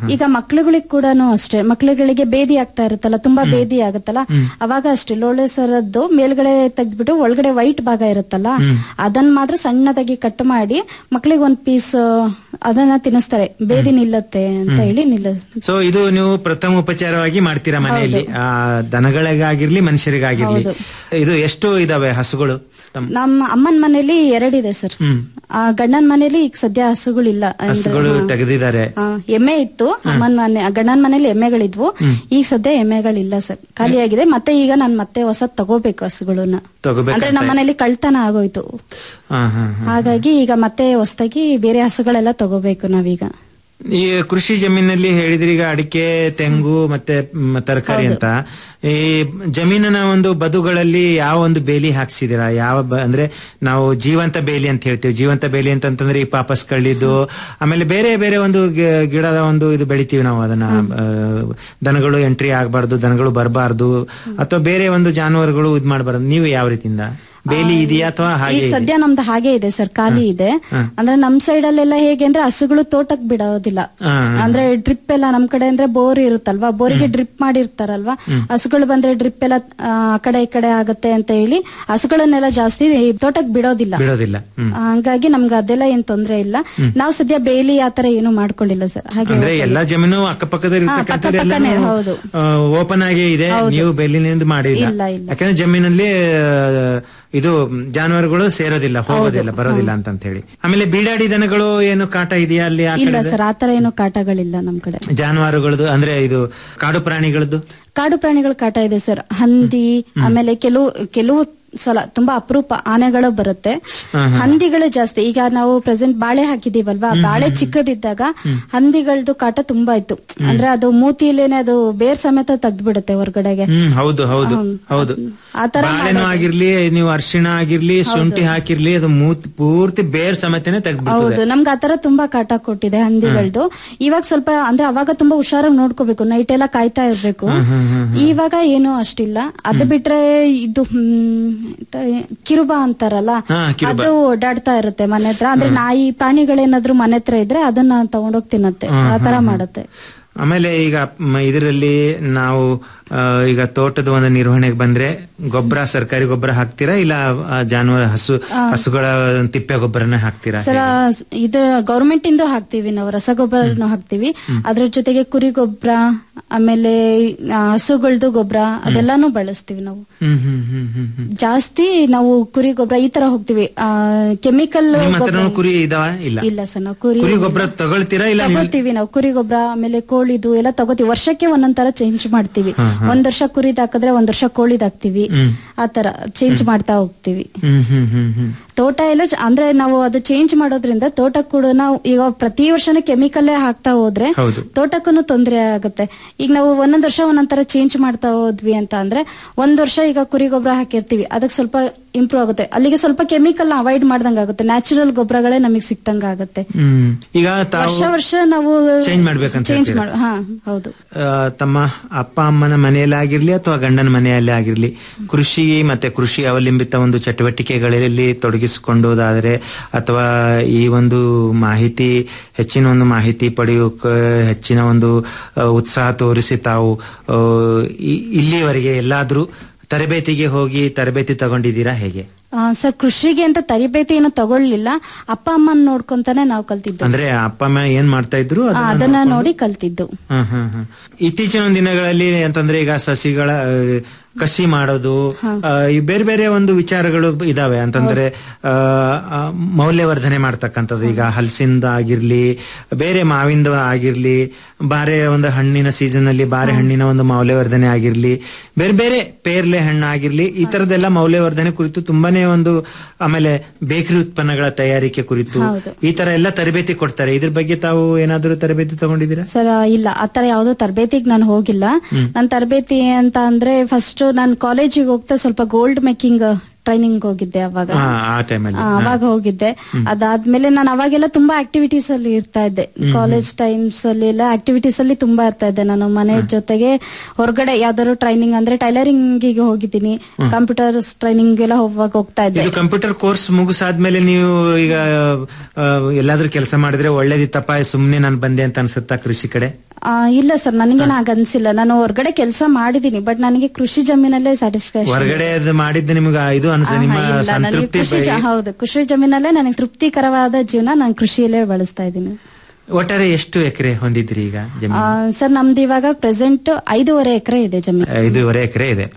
ಈಗ ಮಕ್ಳುಗಳಿಗೆ ಕೂಡ ಅಷ್ಟೇ ಮಕ್ಳುಗಳಿಗೆ ಬೇದಿ ಆಗ್ತಾ ಇರುತ್ತಲ್ಲ ತುಂಬಾ ಬೇದಿ ಆಗುತ್ತಲ್ಲ ಅವಾಗ ಅಷ್ಟೇ ಲೋಳೆ ಸರದ್ದು ಮೇಲ್ಗಡೆ ತೆಗ್ದ್ಬಿಟ್ಟು ಒಳಗಡೆ ವೈಟ್ ಭಾಗ ಇರುತ್ತಲ್ಲ ಅದನ್ನ ಮಾತ್ರ ಸಣ್ಣದಾಗಿ ಕಟ್ ಮಾಡಿ ಮಕ್ಳಿಗೆ ಒಂದ್ ಪೀಸ್ ಅದನ್ನ ತಿನ್ನಿಸ್ತಾರೆ ಬೇದಿ ನಿಲ್ಲತ್ತೆ ಅಂತ ಹೇಳಿ ನಿಲ್ಲ ಸೊ ಇದು ನೀವು ಪ್ರಥಮ ಉಪಚಾರವಾಗಿ ಮಾಡ್ತೀರಾ ಮನೆಯಲ್ಲಿ ಆ, ದನಗಳಿಗಾಗಿರ್ಲಿ ಮನುಷ್ಯರಿಗಾಗಿರ್ಲಿ ಇದು ಎಷ್ಟು ಇದಾವೆ ಹಸುಗಳು ತಮ್ಮ ನಮ್ಮ ಅಮ್ಮನ ಮನೇಲಿ ಎರಡಿದೆ ಸರ್ ಹ್ಮ್ ಆ ಗಂಡನ ಮನೇಲಿ ಈಗ ಸದ್ಯ ಹಸುಗಳಿಲ್ಲ ಅಂದ್ರೆ, ಹಸುಗಳು ಹಾ. ತೆಗೆದಿದ್ದಾರೆ ಆ, ಎಮ್ಮೆ ಇತ್ತು ಅಮ್ಮನ ಮನೆ ಗಂಡನ ಮನೇಲಿ ಎಮ್ಮೆಗಳಿದ್ವು ಈಗ ಸದ್ಯ ಎಮ್ಮೆಗಳಿಲ್ಲ ಸರ್ ಖಾಲಿಯಾಗಿದೆ ಮತ್ತೆ ಈಗ ನಾನ್ ಮತ್ತೆ ಹೊಸ ತಗೋಬೇಕು ಹಸುಗಳನ್ನ ತಗೋಬೇಕು ಅಂದ್ರೆ ನಮ್ಮ ಮನೇಲಿ ಕಳ್ತನ ಆಗೋಯ್ತು ಹಾ ಹಾ ಹಾ. ಹಾಗಾಗಿ ಈಗ ಮತ್ತೆ ಹೊಸದಾಗಿ ಬೇರೆ ಹಸುಗಳೆಲ್ಲ ತಗೋಬೇಕು ನಾವೀಗ ಈ ಕೃಷಿ ಜಮೀನಲ್ಲಿ ಹೇಳಿದ್ರಿ ಈಗ ಅಡಿಕೆ ತೆಂಗು ಮತ್ತೆ ಮ್, ತರಕಾರಿ ಅಂತ ಈ ಜಮೀನಿನ ಒಂದು ಬದುಗಳಲ್ಲಿ ಯಾವ ಒಂದು ಬೇಲಿ ಹಾಕ್ಸಿದಿರಾ ಯಾವ ಬ- ಅಂದ್ರೆ ನಾವು ಜೀವಂತ ಬೇಲಿ ಅಂತ ಹೇಳ್ತೀವಿ ಜೀವಂತ ಬೇಲಿ ಅಂತಂತಂದ್ರೆ ಈ ಪಾಪಸ್ ಕಳ್ಳಿದ್ದು ಆಮೇಲೆ ಬೇರೆ ಬೇರೆ ಒಂದು ಗಿ- ಗಿಡದ ಒಂದು ಇದು ಬೆಳಿತೀವಿ ನಾವು ಅದನ್ನ ಆ, ದನಗಳು ಎಂಟ್ರಿ ಆಗ್ಬಾರ್ದು ದನಗಳು ಬರಬಾರ್ದು ಅಥವಾ ಬೇರೆ ಒಂದು ಜಾನುವಾರುಗಳು ಇದ್ ಮಾಡಬಾರ್ದು ನೀವು ಯಾವ ರೀತಿಯಿಂದ ಬೇಲಿ ಇದೆಯಾ ಅಥವಾ ಈಗ ಹಾಗೆ ಸದ್ಯ ನಮ್ದು ಹಾಗೆ ಇದೆ ಸರ್ ಖಾಲಿ ಇದೆ ಅಂದ್ರೆ ನಮ್ ಸೈಡ್ ಅಲ್ಲೆಲ್ಲ ಹೇಗೆ ಅಂದ್ರೆ ಹಸುಗಳು ತೋಟಕ್ ಬಿಡೋದಿಲ್ಲ ಹಾ, ಅಂದ್ರೆ ಡ್ರಿಪ್ ಎಲ್ಲ ನಮ್ ಕಡೆ ಅಂದ್ರೆ ಬೋರ್ ಇರುತ್ತಲ್ವಾ ಬೋರಿಗೆ ಡ್ರಿಪ್ ಮಾಡಿರ್ತಾರಲ್ವಾ ಹಸುಗಳು ಬಂದ್ರೆ ಡ್ರಿಪ್ ಎಲ್ಲ ಆ ಆ ಕಡೆ ಈ ಕಡೆ ಆಗತ್ತೆ ಅಂತ ಹೇಳಿ ಹಸುಗಳನ್ನೆಲ್ಲ ಜಾಸ್ತಿ ತೋಟಕ್ ಬಿಡೋದಿಲ್ಲ ಬಿಡೋದಿಲ್ಲ ಹ್ಮ್ ಹಂಗಾಗಿ ನಮ್ಗೆ ಅದೆಲ್ಲ ಏನ್ ತೊಂದ್ರೆ ಇಲ್ಲ ನಾವು ಸದ್ಯ ಬೇಲಿ ಆತರ ಏನು ಮಾಡ್ಕೊಂಡಿಲ್ಲ ಸರ್ ಹಾಗೆ ಅಂದ್ರೆ ಎಲ್ಲಾ ಜಮೀನು ಅಕ್ಕಪಕ್ಕದಲ್ಲಿ ಹಾ, ಪಕ್ಕ-ಪಕ್ಕನೇ, ಹೌದು. ಓಪನ್ ಆಗಿ ಇದೆ ಹೌದು. ನೀವು ಬೆಲ್ಲಿನಿಂದ ಮಾಡಿಲ್ಲ ಇಲ್ಲ, ಇಲ್ಲ. ಯಾಕಂದ್ರೆ ಜಮೀನಲ್ಲಿ ಆ, ಇದು ಜಾನುವಾರುಗಳು ಸೇರೋದಿಲ್ಲ ಹೋಗೋದಿಲ್ಲ ಬರೋದಿಲ್ಲ ಅಂತ ಹೇಳಿ ಆಮೇಲೆ ಬೀಡಾಡಿ ದನಗಳು ಏನು ಕಾಟ ಇದೆಯಾ ಅಲ್ಲಿ ಆ ಇಲ್ಲ ಕಡೆ ಸರ್ ಆತರ ಏನು ಕಾಟಗಳಿಲ್ಲ ನಮ್ ಕಡೆ ಜಾನುವಾರುಗಳದ್ದು ಅಂದ್ರೆ ಇದು ಕಾಡು ಪ್ರಾಣಿಗಳದ್ದು ಕಾಡು ಪ್ರಾಣಿಗಳ ಕಾಟ ಇದೆ ಸರ್ ಹಂದಿ ಆಮೇಲೆ ಕೆಲವು ಕೆಲವು ಸಲ ತುಂಬಾ ಅಪರೂಪ ಆನೆಗಳು ಬರುತ್ತೆ ಹಂದಿಗಳು ಜಾಸ್ತಿ ಈಗ ನಾವು ಪ್ರೆಸೆಂಟ್ ಬಾಳೆ ಹಾಕಿದೀವಲ್ವಾ ಬಾಳೆ ಚಿಕ್ಕದಿದ್ದಾಗ ಹಂದಿಗಳದ್ದು ಕಾಟ ತುಂಬಾ ಇತ್ತು ಅಂದ್ರೆ ಅದು ಮೂತಿಲೇನೆ ಅದು ಬೇರ್ ಸಮೇತ ತೆಗ್ದ್ಬಿಡುತ್ತೆ ಹೊರಗಡೆಗೆ ಹ್ಮ್ ಹೌದು ಹೌದು ಹೌದು ಆತರ ಬಾಳೆನೂ ಆಗಿರ್ಲಿ ನೀವು ಅರಿಶಿಣ ಆಗಿರ್ಲಿ ಶುಂಠಿ ಹಾಕಿರ್ಲಿ ಅದು ಮೂತ್ ಪೂರ್ತಿ ಬೇರ್ ಸಮೇತನೇ ತೆಗ್ದ್ಬಿಡ್ತದೆ ಹೌದು ನಮ್ಗೆ ಆತರ ತುಂಬಾ ಕಾಟ ಕೊಟ್ಟಿದೆ ಹಂದಿಗಳದ್ದು ಇವಾಗ ಸ್ವಲ್ಪ ಅಂದ್ರೆ ಅವಾಗ ತುಂಬಾ ಹುಷಾರಾಗಿ ನೋಡ್ಕೋಬೇಕು ನೈಟ್ ಎಲ್ಲ ಕಾಯ್ತಾ ಇರ್ಬೇಕು ಇವಾಗ ಏನು ಅಷ್ಟಿಲ್ಲ ಅದು ಬಿಟ್ರೆ ಇದು ಹ್ಮ್, ಎಂತ, ಕಿರುಬ ಅಂತಾರಲ್ಲ ಹಾ, ಕಿರುಬ. ಅದು ಓಡಾಡ್ತಾ ಇರುತ್ತೆ ಮನೆ ಹತ್ರ ಅಂದ್ರೆ ನಾಯಿ ಪ್ರಾಣಿಗಳೇನಾದ್ರೂ ಮನೆ ಹತ್ರ ಇದ್ರೆ ಅದನ್ನ ತಗೊಂಡೋಗಿ ತಿನ್ನತ್ತೆ ಆತರ ಮಾಡುತ್ತೆ ಆಮೇಲೆ ಈಗ ಮ- ಇದರಲ್ಲಿ ನಾವು ಆ, ಈಗ ತೋಟದ ಒಂದು ನಿರ್ವಹಣೆಗೆ ಬಂದ್ರೆ ಗೊಬ್ಬರ ಸರ್ಕಾರಿ ಗೊಬ್ಬರ ಹಾಕ್ತೀರಾ ಇಲ್ಲ ಆ, ಜಾನುವಾರು ಹಸು ಹಸುಗಳ ತಿಪ್ಪೆ ಗೊಬ್ಬರನೇ ಹಾಕ್ತೀರಾ ಸರ ಇದು ಗೌರ್ಮೆಂಟ್ ಇಂದ ಹಾಕ್ತಿವಿ ನಾವು ರಸಗೊಬ್ಬರನು ಹಾಕ್ತಿವಿ ಅದ್ರ ಜೊತೆಗೆ ಕುರಿ ಗೊಬ್ಬರ ಆಮೇಲೆ ಆ, ಹಸುಗಳ್ದು ಗೊಬ್ಬರ ಅದೆಲ್ಲಾನು ಬಳಸ್ತೀವಿ ನಾವು ಹ್ಮ್ ಹ್ಮ್ ಹ್ಮ್ ಹ್ಮ್ ಹ್ಮ್ ಜಾಸ್ತಿ ನಾವು ಕುರಿ ಗೊಬ್ಬರ ಈ ತರ ಹೋಗ್ತಿವಿ ಕೆಮಿಕಲ್ ನಿಮ್ಮ ಹತ್ರನೂ ಕುರಿ ಇದಾವ ಇಲ್ಲ ಇಲ್ಲ ಸರ್ ನಾವು ಕುರಿ ಕುರಿ ಗೊಬ್ಬರ ತಗೊಳ್ತೀರಾ ಇಲ್ಲ ನೀವು- ತಗೋತೀವಿ ನಾವು ಕುರಿ ಗೊಬ್ಬರ ಆಮೇಲೆ ಕೋಳಿದು ಎಲ್ಲ ತಗೋತೀವಿ ವರ್ಷಕ್ಕೆ ಒಂದೊಂದ್ ತರ ಚೇಂಜ್ ಮಾಡ್ತೀವಿ ಒಂದ್ ವರ್ಷ ಕುರಿದ್ ಹಾಕಿದ್ರೆ ಒಂದ್ ವರ್ಷ ಕೋಳಿದ್ ಹಾಕ್ತಿವಿ ಆತರ ಚೇಂಜ್ ಮಾಡ್ತಾ ಹೋಗ್ತಿವಿ ಹ್ಮ್ ಹ್ಮ್ ಹ್ಮ್ ಹ್ಮ್ ತೋಟ ಎಲ್ಲ ಚ- ಅಂದ್ರೆ ನಾವು ಅದು ಚೇಂಜ್ ಮಾಡೋದ್ರಿಂದ ತೋಟ ಕೂಡ ನಾವು ಈಗ ಪ್ರತಿ ವರ್ಷನೂ ಕೆಮಿಕಲ್ ಹಾಕ್ತಾ ಹೋದ್ರೆ ಹೌದು. ತೋಟಕ್ಕೂ ತೊಂದರೆ ಆಗುತ್ತೆ ಈಗ ನಾವು ಒಂದೊಂದ್ ವರ್ಷ ಒಂದೊಂದ್ ತರ ಚೇಂಜ್ ಮಾಡ್ತಾ ಹೋದ್ವಿ ಅಂತ ಅಂದ್ರೆ ಒಂದ್ ವರ್ಷ ಈಗ ಕುರಿ ಗೊಬ್ಬರ ಹಾಕಿರ್ತೀವಿ ಅದಕ್ಕೆ ಸ್ವಲ್ಪ ಇಂಪ್ರೂವ್ ಆಗುತ್ತೆ ಅಲ್ಲಿಗೆ ಸ್ವಲ್ಪ ಕೆಮಿಕಲ್ ಅವಾಯ್ಡ್ ಮಾಡ್ದಂಗ ಆಗುತ್ತೆ ನ್ಯಾಚುರಲ್ ಗೊಬ್ಬರಗಳೇ ನಮಗೆ ಸಿಕ್ತಂಗ ಆಗುತ್ತೆ ಹ್ಮ್ ಈಗ ತಾವು ವರ್ಷ ವರ್ಷ ನಾವು Change ಮಾಡ್ಬೇಕಂತ ಚೇಂಜ್ ಹೇಳ್ತೀರಾ? ಮಾಡ ಹಾ ಹೌದು ಆ, ತಮ್ಮ ಅಪ್ಪ ಅಮ್ಮನ ಮನೆಯಲ್ಲಿ ಆಗಿರ್ಲಿ ಅಥವಾ ಗಂಡನ ಮನೆಯಲ್ಲಿ ಆಗಿರ್ಲಿ ಕೃಷಿ ಮತ್ತೆ ಕೃಷಿ ಅವಲಂಬಿತ ಒಂದು ಚಟುವಟಿಕೆಗಳಲ್ಲಿ ತೊಡಗಿಸಿಕೊಂಡೋದಾದ್ರೆ ಅಥವಾ ಈ ಒಂದು ಮಾಹಿತಿ ಹೆಚ್ಚಿನ ಒಂದು ಮಾಹಿತಿ ಪಡೆಯೋಕೆ ಹೆಚ್ಚಿನ ಒಂದು ಆ, ಉತ್ಸಾಹ ತೋರಿಸಿ ತಾವು ಆ, ಇ- ಇಲ್ಲಿಯವರೆಗೆ ಎಲ್ಲಾದ್ರೂ ತರಬೇತಿಗೆ ಹೋಗಿ ತರಬೇತಿ ತಗೊಂಡಿದ್ದೀರಾ ಹೇಗೆ ಆ, ಸರ್ ಕೃಷಿಗೆ ಅಂತ ತರಬೇತಿ ಏನು ತಗೊಳ್ಳಿಲ್ಲ ಅಪ್ಪ ಅಮ್ಮನ್ ನೋಡ್ಕೊಂತಾನೆ ನಾವು ಕಲ್ತಿದ್ದು ಅಂದ್ರೆ ಅಪ್ಪ ಅಮ್ಮ ಏನ್ ಮಾಡ್ತಾ ಇದ್ರು ಆ, ಅದನ್ನ ಅದನ್ನ ನೋಡ್ಕೊಂಡು- ನೋಡಿ ಕಲ್ತಿದ್ದು ಹ, ಹ, ಹ. ಇತ್ತೀಚಿನ ದಿನಗಳಲ್ಲಿ ಅಂತಂದ್ರೆ ಈಗ ಸಸಿಗಳ ಆ, ಕಸಿ ಮಾಡೋದು ಆ, ಈ ಬೇರೆ ಬೇರೆ ಒಂದು ವಿಚಾರಗಳು ಇದಾವೆ ಅಂತಂದ್ರೆ ಆ, ಆ, ಮೌಲ್ಯವರ್ಧನೆ ಮಾಡ್ತಕ್ಕಂಥದ್ದು ಈಗ ಹಲಸಿಂದ ಆಗಿರ್ಲಿ ಬೇರೆ ಮಾವಿಂದ ಆಗಿರ್ಲಿ ಬಾರೆ ಒಂದು ಹಣ್ಣಿನ ಸೀಸನ್ ಅಲ್ಲಿ ಬಾರೆ ಹಣ್ಣಿನ ಒಂದು ಮೌಲ್ಯವರ್ಧನೆ ಆಗಿರ್ಲಿ ಬೇರೆ ಬೇರೆ ಪೇರ್ಲೆ ಹಣ್ಣು ಆಗಿರ್ಲಿ ಈ ತರದೆಲ್ಲ ಮೌಲ್ಯವರ್ಧನೆ ಕುರಿತು ತುಂಬಾನೇ ಒಂದು ಆಮೇಲೆ ಬೇಕರಿ ಉತ್ಪನ್ನಗಳ ತಯಾರಿಕೆ ಕುರಿತು ಹೌದು. ಈ ತರ ಎಲ್ಲ ತರಬೇತಿ ಕೊಡ್ತಾರೆ ಇದ್ರ ಬಗ್ಗೆ ತಾವು ಏನಾದರೂ ತರಬೇತಿ ತಗೊಂಡಿದ್ದೀರಾ ಸರ್ ಇಲ್ಲ ಆತರ ಯಾವ್ದೋ ತರಬೇತಿಗೆ ನಾನು ಹೋಗಿಲ್ಲ ನನ್ ತರಬೇತಿ ಅಂತ ಅಂದ್ರೆ ಫಸ್ಟ್ ನಾನು ಕಾಲೇಜಿಗೆ ಹೋಗ್ತಾ ಸ್ವಲ್ಪ ಗೋಲ್ಡ್ ಮೇಕಿಂಗ್ ಟ್ರೈನಿಂಗ್ ಹೋಗಿದ್ದೆ ಅವಾಗ ಹಾ, ಆ ಟೈಮಲ್ಲಿ ಆ, ಅವಾಗ ಹೋಗಿದ್ದೆ ಅದಾದ್ಮೇಲೆ ನಾನು ಅವಾಗೆಲ್ಲ ತುಂಬಾ ಆಕ್ಟಿವಿಟೀಸ್ ಅಲ್ಲಿ ಇರ್ತಾ ಇದ್ದೆ ಕಾಲೇಜ್ ಟೈಮ್ಸ್ ಅಲ್ಲಿ ಎಲ್ಲ ಆಕ್ಟಿವಿಟೀಸ್ ಅಲ್ಲಿ ತುಂಬಾ ಇರ್ತಾ ಇದ್ದೆ ನಾನು ಮನೆ ಜೊತೆಗೆ ಹೊರಗಡೆ ಯಾವ್ದಾದ್ರು ಟ್ರೈನಿಂಗ್ ಅಂದ್ರೆ ಟೈಲರಿಂಗ್ ಗೆ ಹೋಗಿದ್ದೀನಿ ಕಂಪ್ಯೂಟರ್ ಟ್ರೈನಿಂಗ್ ಎಲ್ಲ ಹೋಗುವಾಗ ಹೋಗ್ತಾ ಇದ್ದೆ ಇದು ಕಂಪ್ಯೂಟರ್ ಕೋರ್ಸ್ ಮುಗಿಸಾದ್ಮೇಲೆ ನೀವು ಈಗ ಆ, ಎಲ್ಲಾದ್ರೂ ಕೆಲಸ ಮಾಡಿದ್ರೆ ಒಳ್ಳೇದಿತ್ತಪ್ಪ ಸುಮ್ನೆ ನಾನು ಬಂದೆ ಅಂತ ಅನ್ಸುತ್ತಾ ಕೃಷಿ ಕಡೆ ಆ, ಇಲ್ಲ ಸರ್ ನನಗೇನು ಹಾಗ ಅನ್ಸಿಲ್ಲ ನಾನು ಹೊರಗಡೆ ಕೆಲಸ ಮಾಡಿದೀನಿ ಬಟ್ ನನಗೆ ಕೃಷಿ ಜಮೀನಲ್ಲೇ ಸ್ಯಾಟಿಸ್ಫ್ಯಾಕ್ಷನ್ ಹೊರಗಡೆ ಅದು ಮಾಡಿದ್ದು ನಿಮ್ಗೆ ಇದು ಅನ್ಸ ನಿಮ್ಮ ಸಂತೃಪ್ತಿ ಕೃಷಿ ಜ- ಬೈ- ಹೌದು ಕೃಷಿ ಜಮೀನಲ್ಲೇ ನನಗೆ ತೃಪ್ತಿಕರವಾದ ಜೀವನ ನಾನು ಕೃಷಿಯಲ್ಲೇ ಬಳಸ್ತಾ ಇದ್ದೀನಿ ಒಟ್ಟಾರೆ ಎಷ್ಟು ಎಕರೆ ಹೊಂದಿದ್ರಿ ಈಗ ಆ, ಜಮೀನು ಸರ್ ನಮ್ದು ಇವಾಗ ಪ್ರೆಸೆಂಟ್ ಐದೂವರೆ ಎಕರೆ ಇದೆ ಜಮೀನು ಐದೂವರೆ ಎಕರೆ ಇದೆ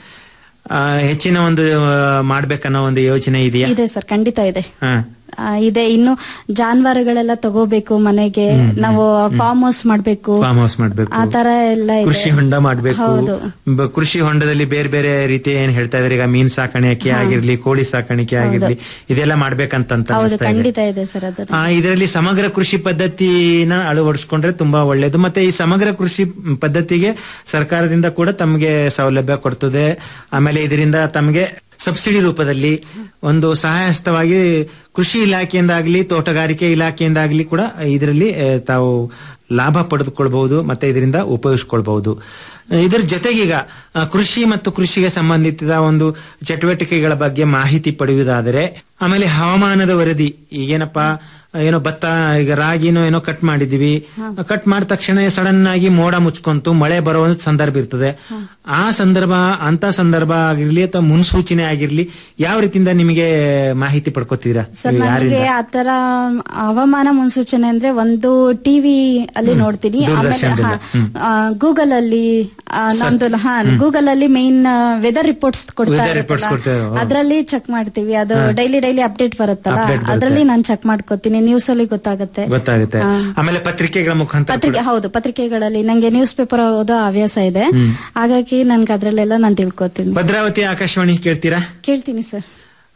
ಆ, ಹೆಚ್ಚಿನ ಒಂದು ಆ, ಮಾಡ್ಬೇಕನ್ನೋ ಒಂದು ಯೋಚನೆ ಇದೆಯಾ ಇದೆ ಸರ್ ಖಂಡಿತ ಇದೆ ಹಾ ಆ, ಇದೆ ಇನ್ನು ಜಾನುವಾರುಗಳೆಲ್ಲ ತಗೋಬೇಕು ಮನೆಗೆ ನಾವು ಫಾರ್ಮ್ ಹೌಸ್ ಮಾಡ್ಬೇಕು ಫಾರ್ಮ್ ಹೌಸ್ ಮಾಡ್ಬೇಕು ಆ ತರ ಎಲ್ಲ ಇದೆ ಕೃಷಿ ಹೊಂಡ ಮಾಡ್ಬೇಕು ಹೌದು ಬ- ಕೃಷಿ ಹೊಂಡದಲ್ಲಿ ಬೇರೆ ಬೇರೆ ರೀತಿ ಏನ್ ಹೇಳ್ತಾ ಇದಾರೆ ಈಗ ಮೀನ್ ಸಾಕಾಣಿಕೆ ಆಗಿರ್ಲಿ ಕೋಳಿ ಸಾಕಾಣಿಕೆ ಆಗಿರ್ಲಿ ಇದೆಲ್ಲ ಮಾಡ್ಬೇಕಂತ ಹೌದು ಅನಿಸ್ತಾ ಇದೆ ಖಂಡಿತ ಇದೆ ಸರ್ ಅದು ಆ, ಇದರಲ್ಲಿ ಸಮಗ್ರ ಕೃಷಿ ಪದ್ಧತಿನ ಅಳವಡಿಸ್ಕೊಂಡ್ರೆ ತುಂಬಾ ಒಳ್ಳೇದು ಮತ್ತೆ ಈ ಸಮಗ್ರ ಕೃಷಿ ಪದ್ಧತಿಗೆ ಸರ್ಕಾರದಿಂದ ಕೂಡ ತಮಗೆ ಸೌಲಭ್ಯ ಕೊಡ್ತದೆ ಆಮೇಲೆ ಇದರಿಂದ ತಮಗೆ ಸಬ್ಸಿಡಿ ರೂಪದಲ್ಲಿ ಒಂದು ಸಹಾಯಹಸ್ತವಾಗಿ ಕೃಷಿ ಇಲಾಖೆಯಿಂದಾಗ್ಲಿ ತೋಟಗಾರಿಕೆ ಇಲಾಖೆಯಿಂದಾಗ್ಲಿ ಕೂಡ ಇದರಲ್ಲಿ ಆ, ತಾವು ಲಾಭ ಪಡೆದುಕೊಳ್ಬಹುದು ಮತ್ತೆ ಇದರಿಂದ ಉಪಯೋಗಿಸ್ಕೊಳ್ಬಹುದು ಇದರ ಜೊತೆಗೀಗ ಆ, ಕೃಷಿ ಮತ್ತು ಕೃಷಿಗೆ ಸಂಬಂಧಿಸಿದ ಒಂದು ಚಟುವಟಿಕೆಗಳ ಬಗ್ಗೆ ಮಾಹಿತಿ ಪಡೆಯುವುದಾದರೆ ಆಮೇಲೆ ಹವಾಮಾನದ ವರದಿ ಈಗೇನಪ್ಪ ಏನೋ ಭತ್ತ ಈಗ ರಾಗಿನೋ ಏನೋ ಕಟ್ ಮಾಡಿದೀವಿ ಕಟ್ ಮಾಡಿದ ತಕ್ಷಣ ಸಡನ್ ಆಗಿ ಮೋಡ ಮುಚ್ಕೊಂತು ಮಳೆ ಬರೋ ಒಂದು ಸಂದರ್ಭ ಇರ್ತದೆ ಆ ಸಂದರ್ಭ ಅಂತ ಸಂದರ್ಭ ಆಗಿರ್ಲಿ ಅಥವಾ ಮುನ್ಸೂಚನೆ ಆಗಿರ್ಲಿ ಯಾವ ರೀತಿಯಿಂದ ನಿಮಗೆ ಮಾಹಿತಿ ಪಡ್ಕೋತೀರಾ ಸರ್ ನೀವು ನನಗೆ ಯಾರಿಂದ ಆತರ ಹವಾಮಾನ ಮುನ್ಸೂಚನೆ ಅಂದ್ರೆ ಒಂದು ಟಿವಿ ಅಲ್ಲಿ ನೋಡ್ತೀನಿ ಆಮೇಲೆ ದೂರದರ್ಶನದಿಂದ, ಗೂಗಲ್ ಅಲ್ಲಿ ಆ, ನಮ್ದು ಹಾ ಗೂಗಲ್ ಅಲ್ಲಿ ಮೇನ್ ವೆದರ್ ರಿಪೋರ್ಟ್ಸ್ ಕೊಡ್ತಾ Weather reports ಕೊಡ್ತಾರೆ, ಹೌದು. ಅದ್ರಲ್ಲಿ ಚೆಕ್ ಮಾಡ್ತೀವಿ ಅದು ಡೈಲಿ ಡೈಲಿ ಅಪ್ಡೇಟ್ ಬರುತ್ತಲ್ಲ Update ಬರುತ್ತೆ. ಅದ್ರಲ್ಲಿ ನಾನು ಚೆಕ್ ಮಾಡ್ಕೋತೀನಿ ನ್ಯೂಸ್ ಅಲ್ಲಿ ಗೊತ್ತಾಗುತ್ತೆ ಗೊತ್ತಾಗುತ್ತೆ ಹಾ. ಆಮೇಲೆ ಪತ್ರಿಕೆಗಳ ಮುಖಾಂತರ ಪತ್ರಿಕೆ ಹೌದು ಪತ್ರಿಕೆಗಳಲ್ಲಿ ನಂಗೆ ನ್ಯೂಸ್ ಪೇಪರ್ ಓದೋ ಹವ್ಯಾಸ ಇದೆ ಹಾಗಾಗಿ ನನ್ಗೆ ಅದ್ರಲ್ಲೆಲ್ಲ ನಾನು ತಿಳ್ಕೊತೀನಿ ಭದ್ರಾವತಿ ಆಕಾಶವಾಣಿ ಕೇಳ್ತೀರಾ ಕೇಳ್ತೀನಿ ಸರ್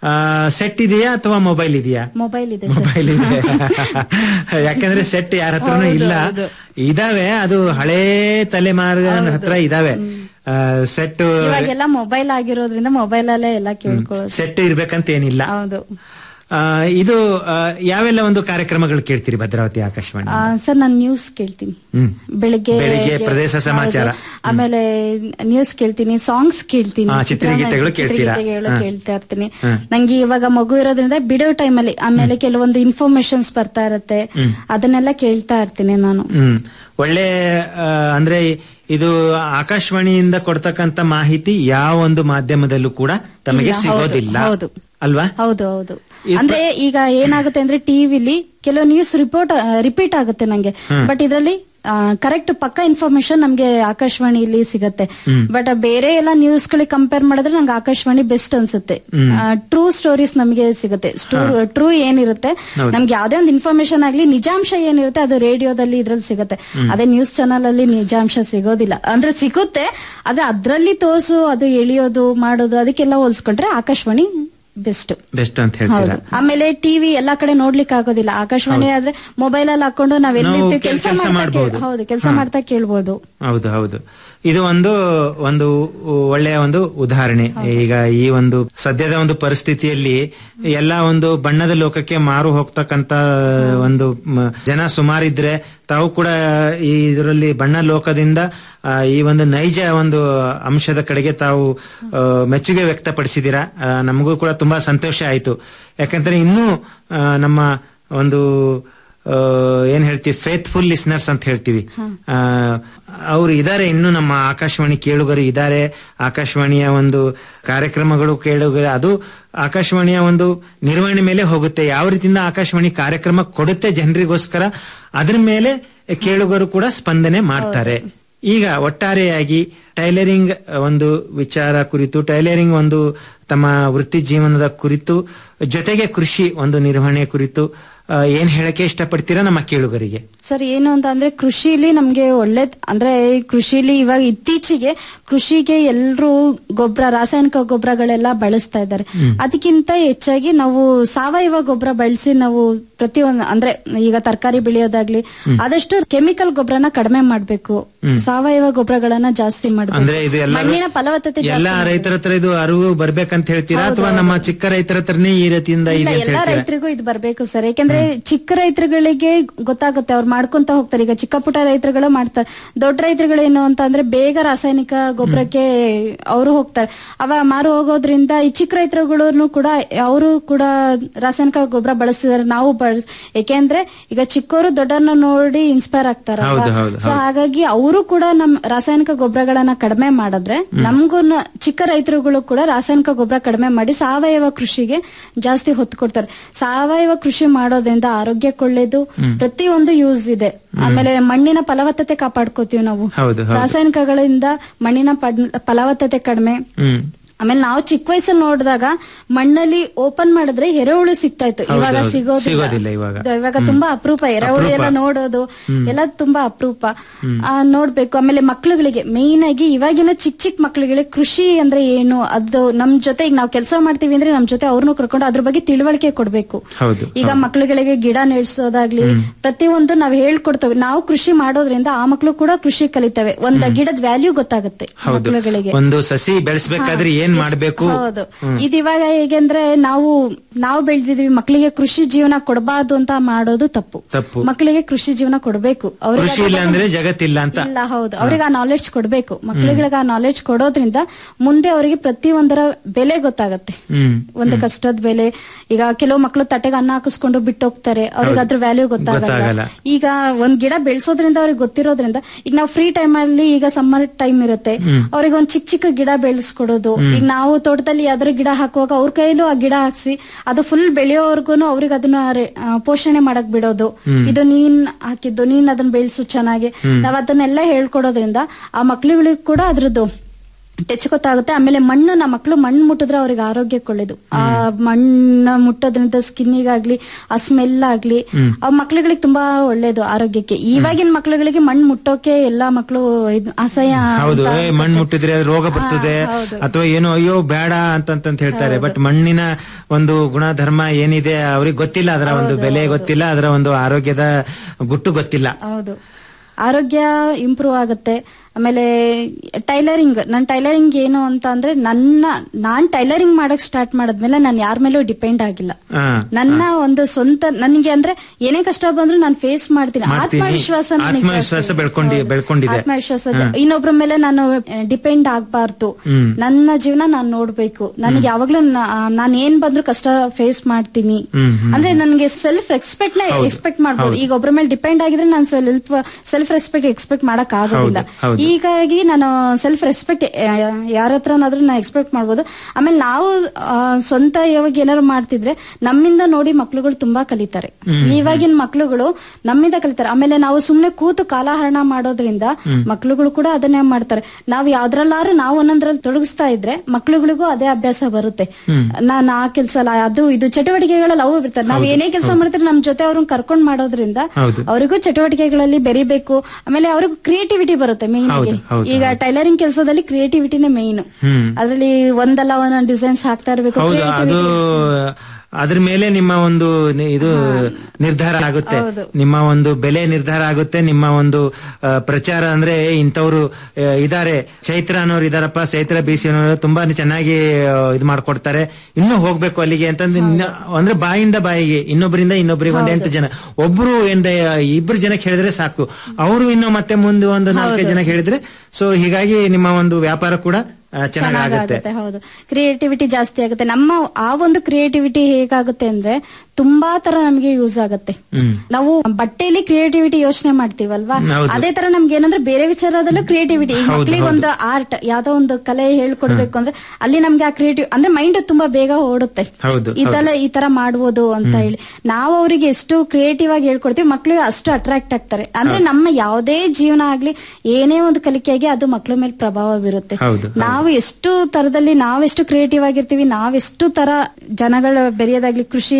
ಸೆಟ್ ಇದೆಯಾ ಅಥವಾ ಮೊಬೈಲ್ ಇದೆಯಾ ಮೊಬೈಲ್ ಇದೆ ಸರ್ ಮೊಬೈಲ್ ಇದೆ ಯಾಕಂದ್ರೆ ಸೆಟ್ ಯಾರ ಹತ್ರನೂ ಹೌದು, ಇಲ್ಲ ಹೌದು. ಇದಾವೆ ಅದು ಹಳೇ ತಲೆಮಾರಿನ ಹತ್ರ ಇದಾವೆ ಸೆಟ್ ಇವಾಗೆಲ್ಲ ಮೊಬೈಲ್ ಆಗಿರೋದ್ರಿಂದ ಮೊಬೈಲ್ ಅಲ್ಲೇ ಎಲ್ಲ ಕೇಳ್ಕೊಳ್ಳೋದು ಸೆಟ್ ಇರ್ಬೇಕಂತ ಏನಿಲ್ಲ ಹೌದು ಆ, ಇದು ಆ, ಯಾವೆಲ್ಲ ಒಂದು ಕಾರ್ಯಕ್ರಮಗಳು ಕೇಳ್ತೀರಿ ಭದ್ರಾವತಿ ಆಕಾಶವಾಣಿ ಆ, ಸರ್ ನಾನು ನ್ಯೂಸ್ ಕೇಳ್ತೀನಿ ಹ್ಮ್ ಬೆಳಿಗ್ಗೆ ಬೆಳಿಗ್ಗೆ ಪ್ರದೇಶ ಸಮಾಚಾರ. ಹೌದು. ಆಮೇಲೆ ನ್ಯೂಸ್ ಕೇಳ್ತೀನಿ ಸಾಂಗ್ಸ್ ಕೇಳ್ತೀನಿ ಆ, ಚಿತ್ರಗೀತೆಗಳು ಕೇಳ್ತೀರಾ? ಚಿತ್ರಗೀತೆಗಳು ಹಾ. ಕೇಳ್ತಾ ಇರ್ತೀನಿ ಹಾ. ನಂಗೆ ಇವಾಗ ಮಗು ಇರೋದ್ರಿಂದ ಬಿಡೋ ಟೈಮಲ್ಲಿ ಆಮೇಲೆ ಕೆಲವೊಂದು ಇನ್ಫಾರ್ಮೇಶನ್ಸ್ ಬರ್ತಾ ಇರತ್ತೆ ಅದನ್ನೆಲ್ಲ ಕೇಳ್ತಾ ಇರ್ತೀನಿ ನಾನು ಹ್ಮ್ ಒಳ್ಳೆ ಆ, ಅಂದ್ರೆ ಇದು ಆಕಾಶವಾಣಿಯಿಂದ ಕೊಡ್ತಕ್ಕಂತ ಮಾಹಿತಿ ಯಾವ ಒಂದು ಮಾಧ್ಯಮದಲ್ಲೂ ಕೂಡ ತಮಗೆ ಇಲ್ಲ, ಹೌದು, ಸಿಗೋದಿಲ್ಲ ಹೌದು. ಅಲ್ವಾ ಹೌದು ಹೌದು ಇದು ಅಂದ್ರೆ ಈಗ ಏನಾಗುತ್ತೆ ಅಂದ್ರೆ ಟಿವಿಲಿ ಕೆಲವು ನ್ಯೂಸ್ ರಿಪೋರ್ಟ್ ರಿಪೀಟ್ ಆಗುತ್ತೆ ನಂಗೆ ಬಟ್ ಇದರಲ್ಲಿ ಕರೆಕ್ಟ್ ಪಕ್ಕ ಇನ್ಫಾರ್ಮೇಶನ್ ನಮ್ಗೆ ಆಕಾಶವಾಣಿಲಿ ಸಿಗತ್ತೆ ಬಟ್ ಬೇರೆ ಎಲ್ಲ ನ್ಯೂಸ್ ಗಳಿಗೆ ಕಂಪೇರ್ ಮಾಡಿದ್ರೆ ನಂಗೆ ಆಕಾಶವಾಣಿ ಬೆಸ್ಟ್ ಅನ್ಸುತ್ತೆ ಟ್ರೂ ಸ್ಟೋರೀಸ್ ನಮಗೆ ಸಿಗುತ್ತೆ ಟ್ರೂ ಏನಿರುತ್ತೆ ನಮ್ಗೆ ಯಾವ್ದೇ ಒಂದು ಇನ್ಫಾರ್ಮೇಶನ್ ಆಗ್ಲಿ ನಿಜಾಂಶ ಏನಿರುತ್ತೆ ಅದು ರೇಡಿಯೋದಲ್ಲಿ ಇದ್ರಲ್ಲಿ ಸಿಗುತ್ತೆ ಅದೇ ನ್ಯೂಸ್ ಚಾನಲ್ ಅಲ್ಲಿ ನಿಜಾಂಶ ಸಿಗೋದಿಲ್ಲ ಅಂದ್ರೆ ಸಿಗುತ್ತೆ ಆದ್ರೆ ಅದ್ರಲ್ಲಿ ತೋರ್ಸು ಅದು ಎಳಿಯೋದು ಮಾಡೋದು ಅದಕ್ಕೆಲ್ಲ ಹೋಲ್ಸ್ಕೊಂಡ್ರೆ ಆಕಾಶವಾಣಿ ಬೆಸ್ಟ್ ಬೆಸ್ಟ್ ಅಂತ ಹೌದು ಹೇಳ್ತೀರಾ ಆಮೇಲೆ ಟಿವಿ ಎಲ್ಲಾ ಕಡೆ ನೋಡ್ಲಿಕ್ಕೆ ಆಗೋದಿಲ್ಲ ಆಕಾಶವಾಣಿ ಆದ್ರೆ ಮೊಬೈಲ್ ಅಲ್ಲಿ ಹಾಕೊಂಡು ನಾವ್ ನಾವು ಎಲ್ಲಿರ್ತೀವಿ ಕೆಲ್ಸ ಕೆಲಸ ಮಾಡ್ತಾ ಮಾಡ್ಬೋದು. ಕೇಳ್- ಹೌದು ಕೆಲಸ ಹಾ. ಮಾಡ್ತಾ ಕೇಳ್ಬೋದು ಹೌದು ಹೌದು ಇದು ಒಂದು ಒಂದು ಒಳ್ಳೆಯ ಒಂದು ಉದಾಹರಣೆ ಈಗ ಈ ಒಂದು ಸದ್ಯದ ಒಂದು ಪರಿಸ್ಥಿತಿಯಲ್ಲಿ ಎಲ್ಲ ಒಂದು ಬಣ್ಣದ ಲೋಕಕ್ಕೆ ಮಾರು ಹೋಗ್ತಕ್ಕಂತ ಒಂದು ಮ- ಜನ ಸುಮಾರಿದ್ರೆ ತಾವು ಕೂಡ ಈ ಇದರಲ್ಲಿ ಬಣ್ಣ ಲೋಕದಿಂದ ಆ, ಈ ಒಂದು ನೈಜ ಒಂದು ಅಂಶದ ಕಡೆಗೆ ತಾವು ಆ, ಮೆಚ್ಚುಗೆ ವ್ಯಕ್ತಪಡಿಸಿದ್ದೀರಾ ಆ, ನಮಗೂ ಕೂಡ ತುಂಬಾ ಸಂತೋಷ ಆಯ್ತು ಯಾಕಂದ್ರೆ ಇನ್ನೂ ಆ, ನಮ್ಮ ಒಂದು ಆ, ಏನ್ ಹೇಳ್ತೀವಿ ಫೇತ್ಫುಲ್ ಲಿಸ್ನರ್ಸ್ ಅಂತ ಹೇಳ್ತೀವಿ ಅವರು ಇದಾರೆ ಇನ್ನು ನಮ್ಮ ಆಕಾಶವಾಣಿ ಕೇಳುಗರು ಇದಾರೆ ಆಕಾಶವಾಣಿಯ ಒಂದು ಕಾರ್ಯಕ್ರಮಗಳು ಕೇಳುಗರು ಅದು ಆಕಾಶವಾಣಿಯ ಒಂದು ನಿರ್ವಹಣೆ ಮೇಲೆ ಹೋಗುತ್ತೆ ಯಾವ ರೀತಿಯಿಂದ ಆಕಾಶವಾಣಿ ಕಾರ್ಯಕ್ರಮ ಕೊಡುತ್ತೆ ಜನರಿಗೋಸ್ಕರ ಅದ್ರ ಮೇಲೆ ಕೇಳುಗರು ಕೂಡ ಸ್ಪಂದನೆ ಮಾಡ್ತಾರೆ ಈಗ ಒಟ್ಟಾರೆಯಾಗಿ ಟೈಲರಿಂಗ್ ಒಂದು ವಿಚಾರ ಕುರಿತು ಟೈಲರಿಂಗ್ ಒಂದು ತಮ್ಮ ವೃತ್ತಿ ಜೀವನದ ಕುರಿತು ಜೊತೆಗೆ ಕೃಷಿ ಒಂದು ನಿರ್ವಹಣೆ ಕುರಿತು ಆ, ಏನ್ ಹೇಳಕ್ಕೆ ಇಷ್ಟಪಡ್ತೀರಾ ನಮ್ಮ ಕೇಳುಗರಿಗೆ ಸರ್ ಏನು ಅಂತ ಅಂದ್ರೆ ಕೃಷಿಲಿ ನಮ್ಗೆ ಒಳ್ಳೆ ಅಂದ್ರೆ ಕೃಷಿಲಿ ಇವಾಗ ಇತ್ತೀಚೆಗೆ ಕೃಷಿಗೆ ಎಲ್ರು ಗೊಬ್ಬರ ರಾಸಾಯನಿಕ ಗೊಬ್ಬರಗಳೆಲ್ಲ ಬಳಸ್ತಾ ಇದ್ದಾರೆ ಅದಕ್ಕಿಂತ ಹೆಚ್ಚಾಗಿ ನಾವು ಸಾವಯವ ಗೊಬ್ಬರ ಬಳಸಿ ನಾವು ಪ್ರತಿಯೊಂದು ಅಂದ್ರೆ ಈಗ ತರಕಾರಿ ಬೆಳೆಯೋದಾಗ್ಲಿ ಆದಷ್ಟು ಕೆಮಿಕಲ್ ಗೊಬ್ಬರನ ಕಡಿಮೆ ಮಾಡ್ಬೇಕು ಸಾವಯವ ಗೊಬ್ಬರಗಳನ್ನ ಜಾಸ್ತಿ ಮಾಡ್ಬೇಕು ಮಾಡ್ಬೇಕು ಅಂದ್ರೆ ಇದು ಎಲ್ಲ ಮಣ್ಣಿನ ಫಲವತ್ತತೆ ಜಾಸ್ತಿ ಎಲ್ಲಾ ಮಾಡ್ಬೇಕು. ರೈತರ ಹತ್ರ ಇದು ಅರಿವು ಬರ್ಬೇಕಂತ ಹೇಳ್ತೀರಾ ಹೌದು, ಅಥವಾ ಹೌದು. ನಮ್ಮ ಚಿಕ್ಕ ರೈತರ ಹತ್ರನೇ ಈ ರೀತಿಯಿಂದ ಇಲ್ಲ ಇದೆ ಅಂತ ಎಲ್ಲಾ ಹೇಳ್ತೀರಾ ರೈತರಿಗೂ ಇದು ಬರ್ಬೇಕು ಸರ್ ಯಾಕಂದ್ರೆ ಚಿಕ್ಕ ರೈತರುಗಳಿಗೆ ಗೊತ್ತಾಗುತ್ತೆ ಅವ್ರು ಮಾಡ್ಕೊಂತ ಹೋಗ್ತಾರೆ ಈಗ ಚಿಕ್ಕ ಪುಟ್ಟ ರೈತರುಗಳು ಮಾಡ್ತಾರೆ ದೊಡ್ಡ ರೈತರುಗಳು ಏನು ಅಂತ ಅಂದ್ರೆ ಬೇಗ ರಾಸಾಯನಿಕ ಗೊಬ್ಬರಕ್ಕೆ ಅವರು ಹೋಗ್ತಾರೆ ಅವ ಮಾರು ಹೋಗೋದ್ರಿಂದ ಈ ಚಿಕ್ಕ ರೈತರುಗಳು ಕೂಡ ಅವರು ಕೂಡ ರಾಸಾಯನಿಕ ಗೊಬ್ಬರ ಬಳಸ್ತಿದ್ದಾರೆ ನಾವು ಬಳಸ್ ಯಾಕೆಂದ್ರೆ ಈಗ ಚಿಕ್ಕವರು ದೊಡ್ಡವ್ರನ್ನ ನೋಡಿ ಇನ್ಸ್ಪೈರ್ ಆಗ್ತಾರ ಹೌದು, ಹೌದು, ಸೊ ಹೌದು. ಹಾಗಾಗಿ ಅವರು ಕೂಡ ನಮ್ ರಾಸಾಯನಿಕ ಗೊಬ್ಬರಗಳನ್ನ ಕಡಿಮೆ ಮಾಡಿದ್ರೆ ನಮಗೂ ಚಿಕ್ಕ ರೈತರುಗಳು ಕೂಡ ರಾಸಾಯನಿಕ ಗೊಬ್ಬರ ಕಡಿಮೆ ಮಾಡಿ ಸಾವಯವ ಕೃಷಿಗೆ ಜಾಸ್ತಿ ಹೊತ್ತು ಕೊಡ್ತಾರೆ ಸಾವಯವ ಕೃಷಿ ಮಾಡೋದ್ರಿಂದ ಆರೋಗ್ಯಕ್ಕೆ ಒಳ್ಳೇದು ಪ್ರತಿಯೊಂದು ಯೂಸ್ ಇದೆ ಆಮೇಲೆ ಮಣ್ಣಿನ ಫಲವತ್ತತೆ ಕಾಪಾಡ್ಕೋತೀವಿ ನಾವು ಹೌದು, ಹೌದು. ರಾಸಾಯನಿಕಗಳಿಂದ ಮಣ್ಣಿನ ಪಡ್- ಫಲವತ್ತತೆ ಕಡಿಮೆ ಹ್ಮ್ ಆಮೇಲೆ ನಾವು ಚಿಕ್ಕ ವಯಸ್ಸಲ್ಲಿ ನೋಡಿದಾಗ ಮಣ್ಣಲ್ಲಿ ಓಪನ್ ಮಾಡಿದ್ರೆ ಎರೆಹುಳು ಸಿಗ್ತಾ ಇತ್ತು ಹೌದು, ಇವಾಗ ಹೌದು. ಸಿಗೋದಿಲ್ಲ ಸಿಗೋದಿಲ್ಲ ಇವಾಗ. ಇದು ಇವಾಗ ತುಂಬಾ ಅಪರೂಪ ಎರೆಹುಳು ಅಪರೂಪ. ಎಲ್ಲ ನೋಡೋದು ಎಲ್ಲ ತುಂಬಾ ಅಪರೂಪ ಆ, ನೋಡ್ಬೇಕು ಆಮೇಲೆ ಮಕ್ಳುಗಳಿಗೆ ಮೇನ್ ಆಗಿ ಇವಾಗಿನ ಚಿಕ್ಕ ಚಿಕ್ಕ ಮಕ್ಳುಗಳಿಗೆ ಕೃಷಿ ಅಂದ್ರೆ ಏನು ಅದು ನಮ್ ಜೊತೆ ಈಗ ನಾವು ಕೆಲಸ ಮಾಡ್ತೀವಿ ಅಂದ್ರೆ ನಮ್ ಜೊತೆ ಅವ್ರನ್ನು ಕರ್ಕೊಂಡು ಅದ್ರ ಬಗ್ಗೆ ತಿಳುವಳಿಕೆ ಕೊಡ್ಬೇಕು ಹೌದು ಈಗ ಮಕ್ಳುಗಳಿಗೆ ಗಿಡ ನೆಡ್ಸೋದಾಗ್ಲಿ ಪ್ರತಿಯೊಂದು ನಾವ್ ಹೇಳ್ಕೊಡ್ತೇವೆ ನಾವು ಕೃಷಿ ಮಾಡೋದ್ರಿಂದ ಆ ಮಕ್ಳು ಕೂಡ ಕೃಷಿ ಕಲಿತವೆ ಒಂದ್ ಗಿಡದ ವ್ಯಾಲ್ಯೂ ಗೊತ್ತಾಗುತ್ತೆ ಹೌದು ಮಕ್ಳುಗಳಿಗೆ ಒಂದು ಸಸಿ ಬೆಳೆಸ್ಬೇಕಾದ್ರೆ ಏನ್ ಎಷ್ಟ್- ಮಾಡ್ಬೇಕು ಹೌದು ಇದು ಇವಾಗ ಹೇಗೆಂದ್ರೆ ನಾವು ನಾವು ಬೆಳೆದಿದ್ವಿ ಮಕ್ಕಳಿಗೆ ಕೃಷಿ ಜೀವನ ಕೊಡಬಾರ್ದು ಅಂತ ಮಾಡೋದು ತಪ್ಪು ತಪ್ಪು ಮಕ್ಕಳಿಗೆ ಕೃಷಿ ಜೀವನ ಕೊಡಬೇಕು ಅವ್ರಿಗೆ ಕೃಷಿ ಇಲ್ಲ ಅಂದ್ರೆ ಜಗತ್ತಿಲ್ಲ ಅಂತ ಇಲ್ಲ ಹೌದು ಅವ್ರಿಗೆ ಆ ನಾಲೆಡ್ಜ್ ಕೊಡ್ಬೇಕು ಮಕ್ಕಳಿಗೆ ಆ ನಾಲೆಡ್ಜ್ ಕೊಡೋದ್ರಿಂದ ಮುಂದೆ ಅವರಿಗೆ ಪ್ರತಿಯೊಂದರ ಬೆಲೆ ಗೊತ್ತಾಗತ್ತೆ ಹ್ಮ್ ಒಂದು ಕಷ್ಟದ ಬೆಲೆ ಈಗ ಕೆಲವು ಮಕ್ಕಳು ತಟ್ಟೆಗೆ ಅನ್ನ ಹಾಕಿಸ್ಕೊಂಡು ಬಿಟ್ಟು ಹೋಗ್ತಾರೆ ಅವ್ರಿಗೆ ಅದ್ರ ವ್ಯಾಲ್ಯೂ ಗೊತ್ತಾಗಲ್ಲ. ಗೊತ್ತಾಗಲ್ಲ ಈಗ ಒಂದ್ ಗಿಡ ಬೆಳೆಸೋದ್ರಿಂದ ಅವ್ರಿಗೆ ಗೊತ್ತಿರೋದ್ರಿಂದ ಈಗ ನಾವು ಫ್ರೀ ಟೈಮ್ ಅಲ್ಲಿ ಈಗ ಸಮ್ಮರ್ ಟೈಮ್ ಇರುತ್ತೆ ಅವ್ರಿಗೆ ಒಂದ್ ಚಿಕ್ಕ ಚಿಕ್ಕ ಗಿಡ ಬೆಳೆಸ್ಕೊಡೋದು ಈಗ ನಾವು ತೋಟದಲ್ಲಿ ಯಾವ್ದಾದ್ರು ಗಿಡ ಹಾಕುವಾಗ ಅವ್ರ ಕೈಲೂ ಆ ಗಿಡ ಹಾಕ್ಸಿ ಅದು ಫುಲ್ ಬೆಳೆಯೋವರ್ಗು ಅವ್ರಿಗೆ ಅದನ್ನ ರೆ- ಆ, ಪೋಷಣೆ ಮಾಡಕ್ ಬಿಡೋದು ಇದು ನೀನ್ ಹಾಕಿದ್ದು ನೀನ್ ಅದನ್ನ ಬೆಳೆಸು ಚೆನ್ನಾಗಿ ನಾವ್ ಅದನ್ನೆಲ್ಲ ಹೇಳ್ಕೊಡೋದ್ರಿಂದ ಆ ಮಕ್ಳುಗಳಿಗೆ ಕೂಡ ಅದ್ರದ್ದು ಟಚ್ ಗೊತ್ತಾಗುತ್ತೆ ಆಮೇಲೆ ಮಣ್ಣು ನಮ್ಮ ಮಕ್ಕಳು ಮಣ್ಣು ಮುಟ್ಟಿದ್ರೆ ಅವ್ರಿಗೆ ಆರೋಗ್ಯಕ್ಕೆ ಒಳ್ಳೇದು ಆ ಮಣ್ಣ ಮುಟ್ಟೋದ್ರಿಂದ ಸ್ಕಿನ್ನಿಗಾಗ್ಲಿ ಆ ಸ್ಮೆಲ್ ಆಗ್ಲಿ ಆ ಮಕ್ಳುಗಳಿಗೆ ತುಂಬಾ ಒಳ್ಳೇದು ಆರೋಗ್ಯಕ್ಕೆ ಇವಾಗಿನ ಮಕ್ಳುಗಳಿಗೆ ಮಣ್ಣು ಮುಟ್ಟೋಕೆ ಎಲ್ಲಾ ಮಕ್ಕಳು ಅಸಹ್ಯ ಹೌದು ಅಂತ ಏ, ಮಣ್ಣು ಮುಟ್ಟಿದ್ರೆ ಅದು ರೋಗ ಬರ್ತದೆ ಹಾ, ಹೌದು. ಅಥವಾ ಏನೋ ಅಯ್ಯೋ ಬೇಡ ಅಂತಂತ ಹೇಳ್ತಾರೆ ಬಟ್ ಮಣ್ಣಿನ ಒಂದು ಗುಣಧರ್ಮ ಏನಿದೆ ಅವ್ರಿಗೆ ಗೊತ್ತಿಲ್ಲ ಅದರ ಒಂದು ಬೆಲೆ ಗೊತ್ತಿಲ್ಲ ಅದರ ಒಂದು ಆರೋಗ್ಯದ ಗುಟ್ಟು ಗೊತ್ತಿಲ್ಲ ಹೌದು ಆರೋಗ್ಯ ಇಂಪ್ರೂವ್ ಆಗುತ್ತೆ ಆಮೇಲೆ ಟೈಲರಿಂಗ್ ನನ್ ಟೈಲರಿಂಗ್ ಏನು ಅಂತ ಅಂದ್ರೆ ನನ್ನ ನಾನ್ ಟೈಲರಿಂಗ್ ಮಾಡಕ್ ಸ್ಟಾರ್ಟ್ ಮಾಡಿದ್ಮೇಲೆ ನಾನು ಯಾರ ಮೇಲೂ ಡಿಪೆಂಡ್ ಆಗಿಲ್ಲ ಹಾ, ನನ್ನ ಒಂದು ಸ್ವಂತ ನನಗೆ ಅಂದ್ರೆ ಏನೇ ಕಷ್ಟ ಬಂದ್ರು ನಾನು ಫೇಸ್ ಮಾಡ್ತೀನಿ ಮಾಡ್ತೀನಿ. ಆತ್ಮವಿಶ್ವಾಸ ನನಗೆ ಆತ್ಮವಿಶ್ವಾಸ ಜಾಸ್ತಿ. ಬೆಳ್ಕೊಂಡಿ- ಹೌದು. ಬೆಳ್ಕೊಂಡಿದೆ. ಆತ್ಮವಿಶ್ವಾಸ ಜಾ- ಇನ್ನೊಬ್ರ ಮೇಲೆ ನಾನು ಡಿಪೆಂಡ್ ಆಗ್ಬಾರ್ದು ನನ್ನ ಜೀವನ ನಾನು ನೋಡ್ಬೇಕು ನನಗೆ ಯಾವಾಗ್ಲೂ ನಾನು ಏನ್ ಬಂದ್ರು ಕಷ್ಟ ಫೇಸ್ ಮಾಡ್ತೀನಿ ಅಂದ್ರೆ ನನಗೆ ಸೆಲ್ಫ್ ರೆಸ್ಪೆಕ್ಟ್ ನ ಎಕ್ಸ್ಪೆಕ್ಟ್ ಮಾಡ್ಬೋದು ಈಗ ಒಬ್ರ ಮೇಲೆ ಡಿಪೆಂಡ್ ಆಗಿದ್ರೆ ನಾನು ಸೆಲ್ಫ್ ಸೆಲ್ಫ್ ರೆಸ್ಪೆಕ್ಟ್ ಎಕ್ಸ್ಪೆಕ್ಟ್ ಮಾಡಕ್ ಆಗೋದಿಲ್ಲ ಹೌದು, ಹೌದು. ಹೀಗಾಗಿ ನಾನು ಸೆಲ್ಫ್ ರೆಸ್ಪೆಕ್ಟ್ ಯಾರ ಹತ್ರನಾದ್ರೂ ನಾನು ಎಕ್ಸ್ಪೆಕ್ಟ್ ಮಾಡ್ಬೋದು ಆಮೇಲೆ ನಾವು ಆ, ಸ್ವಂತ ಯಾವಾಗ ಏನಾದ್ರು ಮಾಡ್ತಿದ್ರೆ ನಮ್ಮಿಂದ ನೋಡಿ ಮಕ್ಳುಗಳು ತುಂಬಾ ಕಲಿತಾರೆ ಇವಾಗಿನ ಮಕ್ಳುಗಳು ನಮ್ಮಿಂದ ಕಲಿತಾರೆ ಆಮೇಲೆ ನಾವು ಸುಮ್ನೆ ಕೂತು ಕಾಲಹರಣ ಮಾಡೋದ್ರಿಂದ ಮಕ್ಳುಗಳು ಕೂಡ ಅದನ್ನೇ ಮಾಡ್ತಾರೆ ನಾವು ಯಾವ್ದ್ರಲ್ಲಾರು ನಾವು ಒಂದೊಂದ್ರಲ್ಲಿ ತೊಡಗಿಸ್ತಾ ಇದ್ರೆ ಮಕ್ಳುಗಳಿಗೂ ಅದೇ ಅಭ್ಯಾಸ ಬರುತ್ತೆ ನಾನ್ ಆ ಕೆಲ್ಸ ಅಲ್ಲ ಅದು ಇದು ಚಟುವಟಿಕೆಗಳಲ್ಲಿ ಅವು ಬಿಡ್ತಾರೆ ನಾವ್ ಏನೇ ಕೆಲಸ ಮಾಡ್ತಾರೆ ನಮ್ ಜೊತೆ ಅವ್ರನ್ನ ಕರ್ಕೊಂಡ್ ಮಾಡೋದ್ರಿಂದ ಹೌದು. ಅವರಿಗೂ ಚಟುವಟಿಕೆಗಳಲ್ಲಿ ಬೆರಿಬೇಕು ಆಮೇಲೆ ಅವ್ರಿಗೂ ಕ್ರಿಯೇಟಿವಿಟಿ ಬರುತ್ತೆ ಮೇನ್ ಆಗಿ ಹೌದು, ಹೌದು, ಈಗ ಟೈಲರಿಂಗ್ ಕೆಲಸದಲ್ಲಿ ಕ್ರಿಯೇಟಿವಿಟಿನೇ ಮೇನ್ ಅದ್ರಲ್ಲಿ ಒಂದಲ್ಲ ಒಂದೊಂದು ಡಿಸೈನ್ಸ್ ಹಾಕ್ತಾ ಇರ್ಬೇಕು ಹೌದು ಅದು ಕ್ರಿಯೇಟಿವಿಟಿ ಅದ್ರ ಮೇಲೆ ನಿಮ್ಮ ಒಂದು ನಿ- ಇದು ನಿರ್ಧಾರ ಆಗುತ್ತೆ ಹೌದು. ನಿಮ್ಮ ಒಂದು ಬೆಲೆ ನಿರ್ಧಾರ ಆಗುತ್ತೆ ನಿಮ್ಮ ಒಂದು ಆ, ಪ್ರಚಾರ ಅಂದ್ರೆ ಇಂಥವ್ರು ಆ, ಇದಾರೆ ಚೈತ್ರ ಅನ್ನೋರು ಇದಾರಪ್ಪ ಚೈತ್ರ ಬಿ ಸಿ ಅನ್ನೋರು ತುಂಬಾ ಚೆನ್ನಾಗಿ ಆ, ಇದು ಮಾಡ್ಕೊಡ್ತಾರೆ ಇನ್ನೂ ಹೋಗ್ಬೇಕು ಅಲ್ಲಿಗೆ ಅಂತಂದ್ರೆ ಇನ್ನ- ಅಂದ್ರೆ ಬಾಯಿಂದ ಬಾಯಿಗೆ ಇನ್ನೊಬ್ಬರಿಂದ ಇನ್ನೊಬ್ಬರಿಗೆ ಒಂದ್ ಎಂಟು ಜನ ಒಬ್ರು ಎಂದ ಇಬ್ರು ಜನಕ್ಕೆ ಹೇಳಿದ್ರೆ ಸಾಕು ಅವರು ಇನ್ನು ಮತ್ತೆ ಮುಂದೆ ಒಂದು ನಾಲ್ಕೈದು ಜನ ಹೇಳಿದ್ರೆ ಸೊ ಹೀಗಾಗಿ ನಿಮ್ಮ ಒಂದು ವ್ಯಾಪಾರ ಕೂಡ ಆ, ಚೆನ್ನಾಗಾಗುತ್ತೆ ಚೆನ್ನಾಗುತ್ತೆ ಹೌದು ಕ್ರಿಯೇಟಿವಿಟಿ ಜಾಸ್ತಿ ಆಗುತ್ತೆ ನಮ್ಮ ಆ ಒಂದು ಕ್ರಿಯೇಟಿವಿಟಿ ಹೇಗಾಗುತ್ತೆ ಅಂದ್ರೆ ತುಂಬಾ ತರ ನಮಗೆ ಯೂಸ್ ಆಗುತ್ತೆ ನಾವು ಬಟ್ಟೆಯಲ್ಲಿ ಕ್ರಿಯೇಟಿವಿಟಿ ಯೋಚನೆ ಮಾಡ್ತೀವಲ್ವಾ ಹೌದು. ಅದೇ ತರ ನಮ್ಗೆ ಏನಂದ್ರೆ ಬೇರೆ ವಿಚಾರದಲ್ಲೂ ಕ್ರಿಯೇಟಿವಿಟಿ ಈಗ ಹೌದು, ಮಕ್ಳಿಗೆ ಒಂದು ಆರ್ಟ್ ಯಾವ್ದೋ ಒಂದು ಕಲೆ ಹೇಳ್ಕೊಡ್ಬೇಕು ಅಂದ್ರೆ ಅಲ್ಲಿ ನಮ್ಗೆ ಆ ಕ್ರಿಯೇಟಿವ್ ಅಂದ್ರೆ ಮೈಂಡ್ ತುಂಬಾ ಬೇಗ ಓಡುತ್ತೆ ಹೌದು, ಇದೆಲ್ಲ ಈ ತರ ಮಾಡ್ಬೋದು ಅಂತ ಹೇಳಿ ನಾವು ಅವರಿಗೆ ಎಷ್ಟು ಕ್ರಿಯೇಟಿವ್ ಆಗಿ ಹೇಳ್ಕೊಡ್ತೀವಿ ಮಕ್ಳಿಗೆ ಅಷ್ಟು ಅಟ್ರಾಕ್ಟ್ ಆಗ್ತಾರೆ ಅಂದ್ರೆ ನಮ್ಮ ಯಾವುದೇ ಜೀವನ ಆಗ್ಲಿ ಏನೇ ಒಂದು ಕಲಿಕೆಯಾಗಿ ಅದು ಮಕ್ಳ ಮೇಲೆ ಪ್ರಭಾವ ಬೀರುತ್ತೆ ಹೌದು, ಹೌದು. ನಾವು ಎಷ್ಟು ತರದಲ್ಲಿ ನಾವೆಷ್ಟು ಕ್ರಿಯೇಟಿವ್ ಆಗಿರ್ತೀವಿ ನಾವೆಷ್ಟು ತರ ಜನಗಳ ಬೆರೆಯೋದಾಗ್ಲಿ ಕೃಷಿಯಲ್ಲಿ ಬೆಳೆಯೋದಾಗ್ಲಿ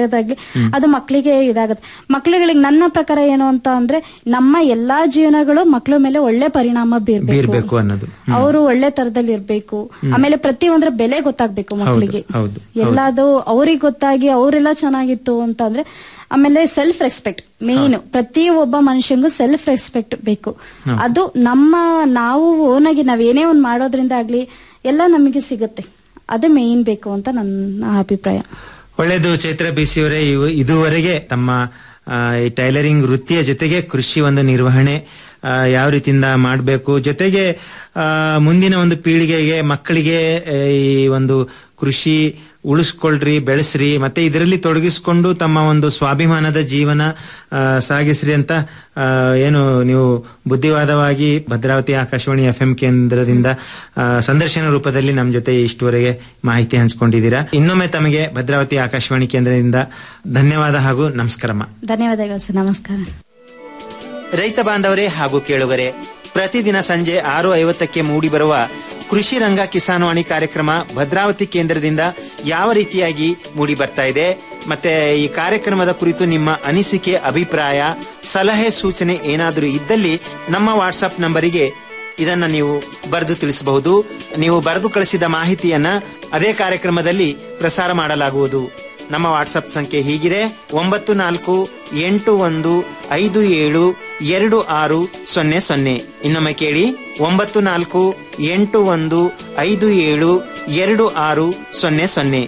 ಬೆಳೆಯೋದಾಗ್ಲಿ ಅದು ಮಕ್ಕಳಿಗೆ ಇದಾಗುತ್ತೆ ಮಕ್ಕಳುಗಳಿಗೆ ನನ್ನ ಪ್ರಕಾರ ಏನು ಅಂತ ಅಂದ್ರೆ ನಮ್ಮ ಎಲ್ಲಾ ಜೀವನಗಳು ಮಕ್ಕಳ ಮೇಲೆ ಒಳ್ಳೆ ಪರಿಣಾಮ ಬೀರ್ಬೇಕು ಬೀರ್ಬೇಕು ಅನ್ನೋದು ಅವರು ಒಳ್ಳೆ ತರದಲ್ಲಿ ಇರ್ಬೇಕು ಆಮೇಲೆ ಪ್ರತಿ ಒಂದ್ರ ಬೆಲೆ ಗೊತ್ತಾಗ್ಬೇಕು ಮಕ್ಕಳಿಗೆ ಹೌದು ಎಲ್ಲಾದು ಅವ್ರಿಗೆ ಗೊತ್ತಾಗಿ ಅವರೆಲ್ಲ ಚೆನ್ನಾಗಿತ್ತು ಅಂತ ಅಂದ್ರೆ ಆಮೇಲೆ ಸೆಲ್ಫ್ ರೆಸ್ಪೆಕ್ಟ್ ಮೇನ್ ಪ್ರತಿ ಒಬ್ಬ ಮನುಷ್ಯಂಗೂ ಸೆಲ್ಫ್ ರೆಸ್ಪೆಕ್ಟ್ ಬೇಕು ಅದು ನಮ್ಮ ನಾವು ಓನಾಗಿ ನಾವ್ ಏನೇ ಒಂದ್ ಮಾಡೋದ್ರಿಂದ ಆಗ್ಲಿ ಎಲ್ಲ ನಮಗೆ ಸಿಗುತ್ತೆ ಅದು ಮೇನ್ ಬೇಕು ಅಂತ ನನ್ನ ಅಭಿಪ್ರಾಯ ಒಳ್ಳೆಯದು ಚೈತ್ರ ಬಿಸಿಯವರೇ ಇವು- ಇದುವರೆಗೆ ತಮ್ಮ ಆ, ಈ ಟೈಲರಿಂಗ್ ವೃತ್ತಿಯ ಜೊತೆಗೆ ಕೃಷಿ ಒಂದು ನಿರ್ವಹಣೆ ಆ, ಯಾವ ರೀತಿಯಿಂದ ಮಾಡಬೇಕು ಜೊತೆಗೆ ಆ, ಮುಂದಿನ ಒಂದು ಪೀಳಿಗೆಗೆ ಮಕ್ಕಳಿಗೆ ಆ, ಈ ಒಂದು ಕೃಷಿ ಉಳಿಸ್ಕೊಳ್ರಿ ಬೆಳೆಸ್ರಿ ಮತ್ತೆ ಇದರಲ್ಲಿ ತೊಡಗಿಸಿಕೊಂಡು ತಮ್ಮ ಒಂದು ಸ್ವಾಭಿಮಾನದ ಜೀವನ ಆ, ಸಾಗಿಸ್ರಿ ಅಂತ ಆ, ಏನು ನೀವು ಬುದ್ಧಿವಾದವಾಗಿ ಭದ್ರಾವತಿ ಆಕಾಶವಾಣಿ ಎಫ್ ಎಂ ಕೇಂದ್ರದಿಂದ ಆ, ಸಂದರ್ಶನ ರೂಪದಲ್ಲಿ ನಮ್ಮ ಜೊತೆ ಇಷ್ಟುವರೆಗೆ ಮಾಹಿತಿ ಹಂಚಿಕೊಂಡಿದ್ದೀರಾ ಇನ್ನೊಮ್ಮೆ ತಮಗೆ ಭದ್ರಾವತಿ ಆಕಾಶವಾಣಿ ಕೇಂದ್ರದಿಂದ ಧನ್ಯವಾದ ಹಾಗೂ ನಮಸ್ಕಾರಮ್ಮ ಧನ್ಯವಾದಗಳು ಸರ್ ನಮಸ್ಕಾರ ರೈತ ಬಾಂಧವರೇ ಹಾಗೂ ಕೇಳುಗರೆ ಪ್ರತಿದಿನ ಸಂಜೆ ಆರು ಐವತ್ತಕ್ಕೆ ಮೂಡಿಬರುವ ಕೃಷಿ ರಂಗ ಕಿಸಾನ್ವಾಣಿ ಕಾರ್ಯಕ್ರಮ ಭದ್ರಾವತಿ ಕೇಂದ್ರದಿಂದ ಯಾವ ರೀತಿಯಾಗಿ ಮೂಡಿ ಬರ್ತಾ ಇದೆ ಮತ್ತೆ ಈ ಕಾರ್ಯಕ್ರಮದ ಕುರಿತು ನಿಮ್ಮ ಅನಿಸಿಕೆ ಅಭಿಪ್ರಾಯ ಸಲಹೆ ಸೂಚನೆ ಏನಾದರೂ ಇದ್ದಲ್ಲಿ ನಮ್ಮ ವಾಟ್ಸ್ಆಪ್ ನಂಬರಿಗೆ ಇದನ್ನ ನೀವು ಬರೆದು ತಿಳಿಸಬಹುದು ನೀವು ಬರೆದು ಕಳಿಸಿದ ಮಾಹಿತಿಯನ್ನ ಅದೇ ಕಾರ್ಯಕ್ರಮದಲ್ಲಿ ಪ್ರಸಾರ ಮಾಡಲಾಗುವುದು ನಮ್ಮ ವಾಟ್ಸಪ್ ಸಂಖ್ಯೆ ಹೀಗಿದೆ ಒಂಬತ್ತು ನಾಲ್ಕು ಎಂಟು ಒಂದು ಐದು ಏಳು ಎರಡು ಆರು ಸೊನ್ನೆ ಸೊನ್ನೆ ಇನ್ನೊಮ್ಮೆ ಕೇಳಿ ಒಂಬತ್ತು ನಾಲ್ಕು ಎಂಟು ಒಂದು ಐದು ಏಳು ಎರಡು ಆರು ಸೊನ್ನೆ ಸೊನ್ನೆ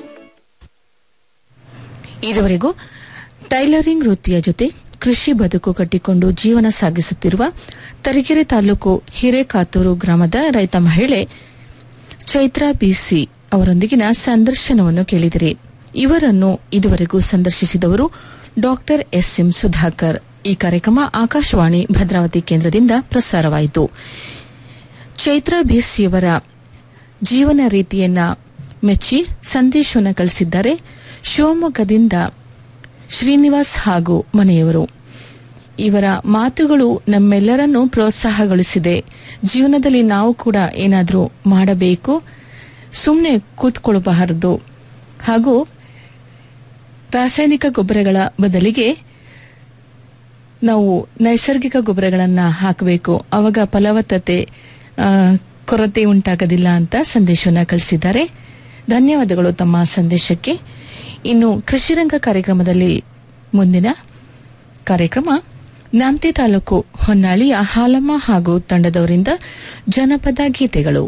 ಇದುವರೆಗೂ ಟೈಲರಿಂಗ್ ವೃತ್ತಿಯ ಜೊತೆ ಕೃಷಿ ಬದುಕು ಕಟ್ಟಿಕೊಂಡು ಜೀವನ ಸಾಗಿಸುತ್ತಿರುವ ತರೀಕೆರೆ ತಾಲೂಕು ಹಿರೇಕಾತೂರು ಗ್ರಾಮದ ರೈತ ಮಹಿಳೆ ಚೈತ್ರ ಬಿಸಿ ಅವರೊಂದಿಗಿನ ಸಂದರ್ಶನವನ್ನು ಕೇಳಿದಿರಿ ಇವರನ್ನು ಇದುವರೆಗೂ ಸಂದರ್ಶಿಸಿದವರು ಡಾಕ್ಟರ್ ಎಸ್ ಎಂ ಸುಧಾಕರ್ ಈ ಕಾರ್ಯಕ್ರಮ ಆಕಾಶವಾಣಿ ಭದ್ರಾವತಿ ಕೇಂದ್ರದಿಂದ ಪ್ರಸಾರವಾಯಿತು ಚೈತ್ರ ಬಿಸಿಯವರ ಜೀವನ ರೀತಿಯನ್ನ ಮೆಚ್ಚಿ ಸಂದೇಶವನ್ನು ಕಳಿಸಿದ್ದಾರೆ ಶಿವಮೊಗ್ಗದಿಂದ ಶ್ರೀನಿವಾಸ್ ಹಾಗೂ ಮನೆಯವರು ಇವರ ಮಾತುಗಳು ನಮ್ಮೆಲ್ಲರನ್ನೂ ಪ್ರೋತ್ಸಾಹಗೊಳಿಸಿದೆ ಜೀವನದಲ್ಲಿ ನಾವು ಕೂಡ ಏನಾದರೂ ಮಾಡಬೇಕು ಸುಮ್ಮನೆ ಕೂತ್ಕೊಳ್ಳಬಾರದು ಹಾಗೂ ರಾಸಾಯನಿಕ ಗೊಬ್ಬರಗಳ ಬದಲಿಗೆ ನಾವು ನೈಸರ್ಗಿಕ ಗೊಬ್ಬರಗಳನ್ನ ಹಾಕಬೇಕು ಅವಾಗ ಫಲವತ್ತತೆ ಆ, ಕೊರತೆ ಉಂಟಾಗೋದಿಲ್ಲ ಅಂತ ಸಂದೇಶವನ್ನ ಕಳಿಸಿದ್ದಾರೆ ಧನ್ಯವಾದಗಳು ತಮ್ಮ ಸಂದೇಶಕ್ಕೆ ಇನ್ನು ಕೃಷಿರಂಗ ಕಾರ್ಯಕ್ರಮದಲ್ಲಿ ಮುಂದಿನ ಕಾರ್ಯಕ್ರಮ ನ್ಯಾಮತಿ ತಾಲೂಕು ಹೊನ್ನಾಳಿಯ ಹಾಲಮ್ಮ ಹಾಗೂ ತಂಡದವರಿಂದ ಜನಪದ ಗೀತೆಗಳು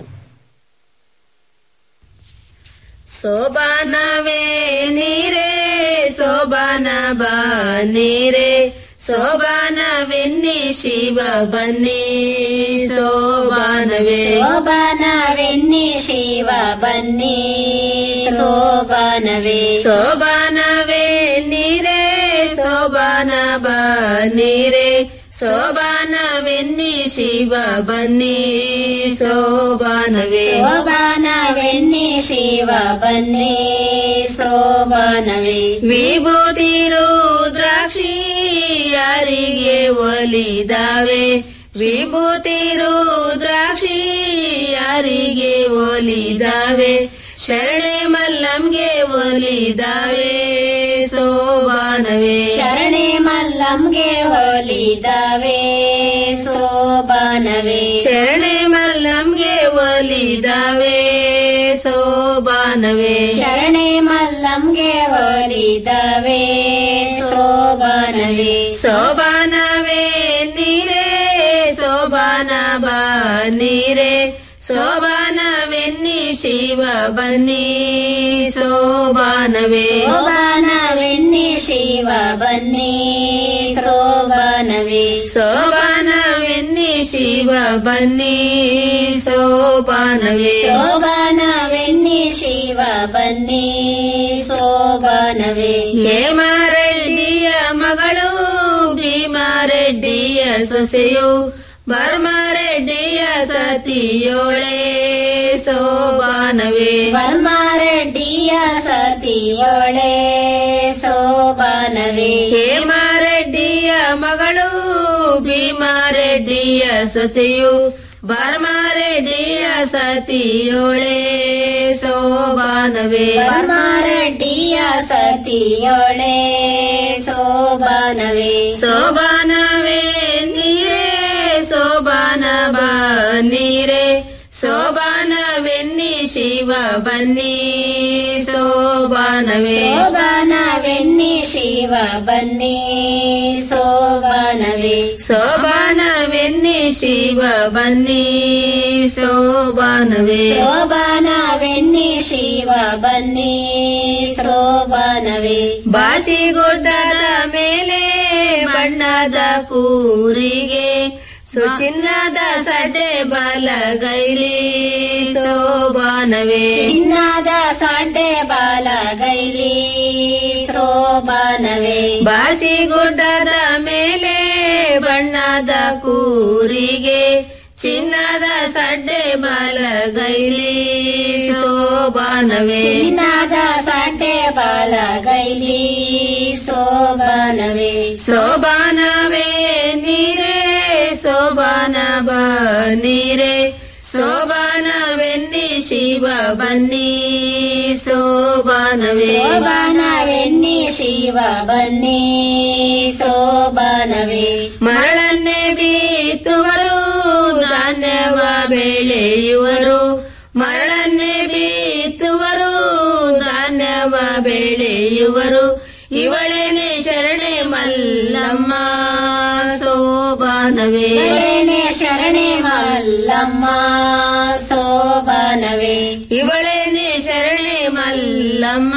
ಸೋಬಾನವೇ ನೀರೇ ಸೋಬಾನ ಬನ್ನಿರೆ ಸೋಬಾನವೆನ್ನಿ ಶಿವ ಬನ್ನಿ ಸೋಬಾನವೇ ಸೋಬಾನವೆನ್ನಿ ಶಿವ ಬನ್ನಿ ಸೋಬಾನವೇ ಸೋಬಾನವೇ ನೀರೇ ಸೋಬಾನ ಬನ್ನಿರೆ ಸೋಬಾನವೆನ್ನಿ ಶಿವ ಬನ್ನಿ ಸೋಬಾನವೇ ಸೋಬಾನವೆನ್ನಿ ಶಿವ ಬನ್ನಿ ಸೋಬಾನವೇ ವಿಭೂತಿ ರುದ್ರಾಕ್ಷಿ ಯಾರಿಗೆ ಒಲಿದಾವೆ ವಿಭೂತಿ ರುದ್ರಾಕ್ಷಿ ಯಾರಿಗೆ ಒಲಿದಾವೆ ಶರಣೆ ಮಲ್ಲಂಗೆ ಒಲಿದಾವೆ ಸೋಬಾನವೇ ಶರಣೆ ಮಲ್ಲಂಗೆ ಹೋಲಿದಾವೆ ಸೋಬಾನವೇ ಶರಣೆ ಮಲ್ಲಂಗೆ ಒಲಿದಾವೆ ಸೋಬಾನವೇ ಶರಣೆ ಮಲ್ಲಂಗೆ ಹೋಲಿದಾವೆ ಸೋಬಾನವೇ ಸೋಬಾನವೇ ನೀರೇ ಸೋಬಾನ ಬನ್ನಿರೆ ಸೋಬಾನವೆನ್ನಿ ಶಿವ ಬನ್ನಿ ಸೋಬಾನವೇ ಸೋಬಾನವೆನ್ನಿ ಶಿವ ಬನ್ನಿ ಸೋಬಾನವೇ ಸೋಬಾನವೆನ್ನಿ ಶಿವ ಬನ್ನಿ ಸೋಬಾನವೇ ಸೋಬಾನವೆನ್ನಿ ಶಿವ ಬನ್ನಿ ಸೋಬಾನವೇ ಹೇಮಾರೆಡ್ಡಿಯ ಮಗಳು ಭೀಮಾರೆಡ್ಡಿಯ ಸೊಸೆಯು ಬರ್ಮಾರೆಡ್ಡಿಯ ಸತಿಯೋಳೆ ಸೋಬಾನವೇ ವರ್ಮಾರೆಡ್ಡಿಯ ಸತಿಯೊಳೆ ಸೋಬಾನವೇ ಹೇಮಾರೆಡ್ಡಿಯ ಮಗಳು ಭೀಮಾರೆಡ್ಡಿಯ ಸೊಸೆಯು ಬರ್ಮಾರೆಡ್ಡಿಯ ಸತಿಯೋಳೆ ಸೋಬಾನವೇ ಬರ್ಮಾರೆಡ್ಡಿಯ ಸತಿಯೊಳೆ ಸೋಬಾನವೇ ಸೋಬಾನವೇ ನೀರೇ ಸೋಬಾನ ಬನ್ನೀರೇ ಸೋಬಾನವೆನ್ನಿ ಶಿವ ಬನ್ನಿ ಸೋಬಾನವೇ ಸೋಬಾನವೆನ್ನಿ ಶಿವ ಬನ್ನಿ ಸೋಬಾನವೇ ಸೋಬಾನವೆನ್ನಿ ಶಿವ ಬನ್ನಿ ಸೋಬಾನವೇ ಸೋಬಾನವೆನ್ನಿ ಶಿವ ಬನ್ನಿ ಸೋಬಾನವೇ ಬಾಚಿಗುಡ್ಡದ ಮೇಲೆ ಬಣ್ಣದ ಕೂರಿಗೆ ಸುಚಿನ್ನದ ಸಡ್ಡೆ ಬಲಗೈಲಿ ಸೋಬಾನವೇ ಚಿನ್ನದ ಸಾಡೆ ಬಾಲಗೈಲಿ ಸೋಬಾನವೇ ಬಾಚಿಗುಡ್ಡದ ಮೇಲೆ ಬಣ್ಣದ ಕೂರಿಗೆ ಚಿನ್ನದ ಸಡ್ಡೆ ಬಲಗೈಲಿ ಸೋಬಾನವೇ ಚಿನ್ನದ ಸಾಡೆ ಬಾಲಗೈಲಿ ಸೋಬಾನವೇ ಸೋಬಾನವೇ ನೀರೇ ಸೋಬಾನ ಬನ್ನೀರೇ ಸೋಬಾನವೆನ್ನಿ ಶಿವ ಬನ್ನಿ ಸೋಬಾನವೇ ಸೋಬಾನವೆನ್ನಿ ಶಿವ ಬನ್ನಿ ಸೋಬಾನವೇ ಮರಳನ್ನೇ ಬೀತುವರು ಧಾನ್ಯವ ಬೆಳೆಯುವರು ಮರಳನ್ನೇ ಬೀತುವರು ಧಾನ್ಯವ ಬೆಳೆಯುವರು ಇವಳೇನೆ ಶರಣೆ ಮಲ್ಲಮ್ಮ ಸೋಬಾನವೇ ಇವಳೇನೆ ಶರಣೆ ಮಲ್ಲಮ್ಮ ಸೋಬಾನವೇ ಇವಳೇನೆ ಶರಣೆ ಮಲ್ಲಮ್ಮ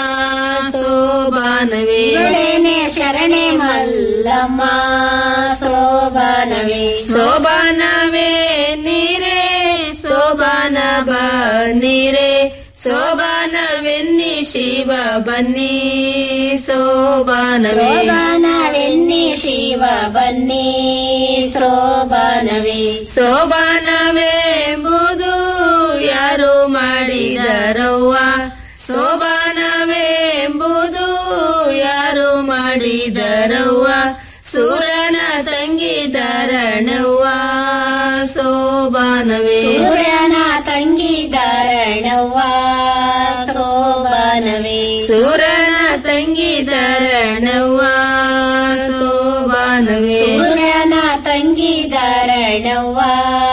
ಸೋಬಾನವೇ ಇವಳೇನೆ ಶರಣೆ ಮಲ್ಲಮ್ಮ ಸೋಬಾನವೇ ಸೋಬಾನವೇ ನೀರೇ ಸೋಬಾನ ಬನ್ನೀರೇ ಸೋಬಾನವೆನ್ನಿ ಶಿವ ಬನ್ನಿ ಸೋಬಾನವೇ ಸೋಬಾನವೆನ್ನಿ ಶಿವ ಬನ್ನಿ ಸೋಬಾನವೇ ಸೋಬಾನವೆಂಬುದು ಯಾರು ಮಾಡಿದರವ್ವ ಸೋಬಾನವೆಂಬುದು ಯಾರು ಮಾಡಿದರವ್ವ ಸೂರನ ತಂಗಿ ಧರಣವ್ವ ಸೋಬಾನವೇ ಸೂರ್ಯನ ತಂಗಿ ಧಾರಣವ್ವ ಸೋಬಾನವೇ ಸೂರನ ತಂಗಿ ಧರಣವ್ವ ಸೋಬಾನವೇ ಸೂರ್ಯನ ತಂಗಿ ಧಾರಣವ್ವ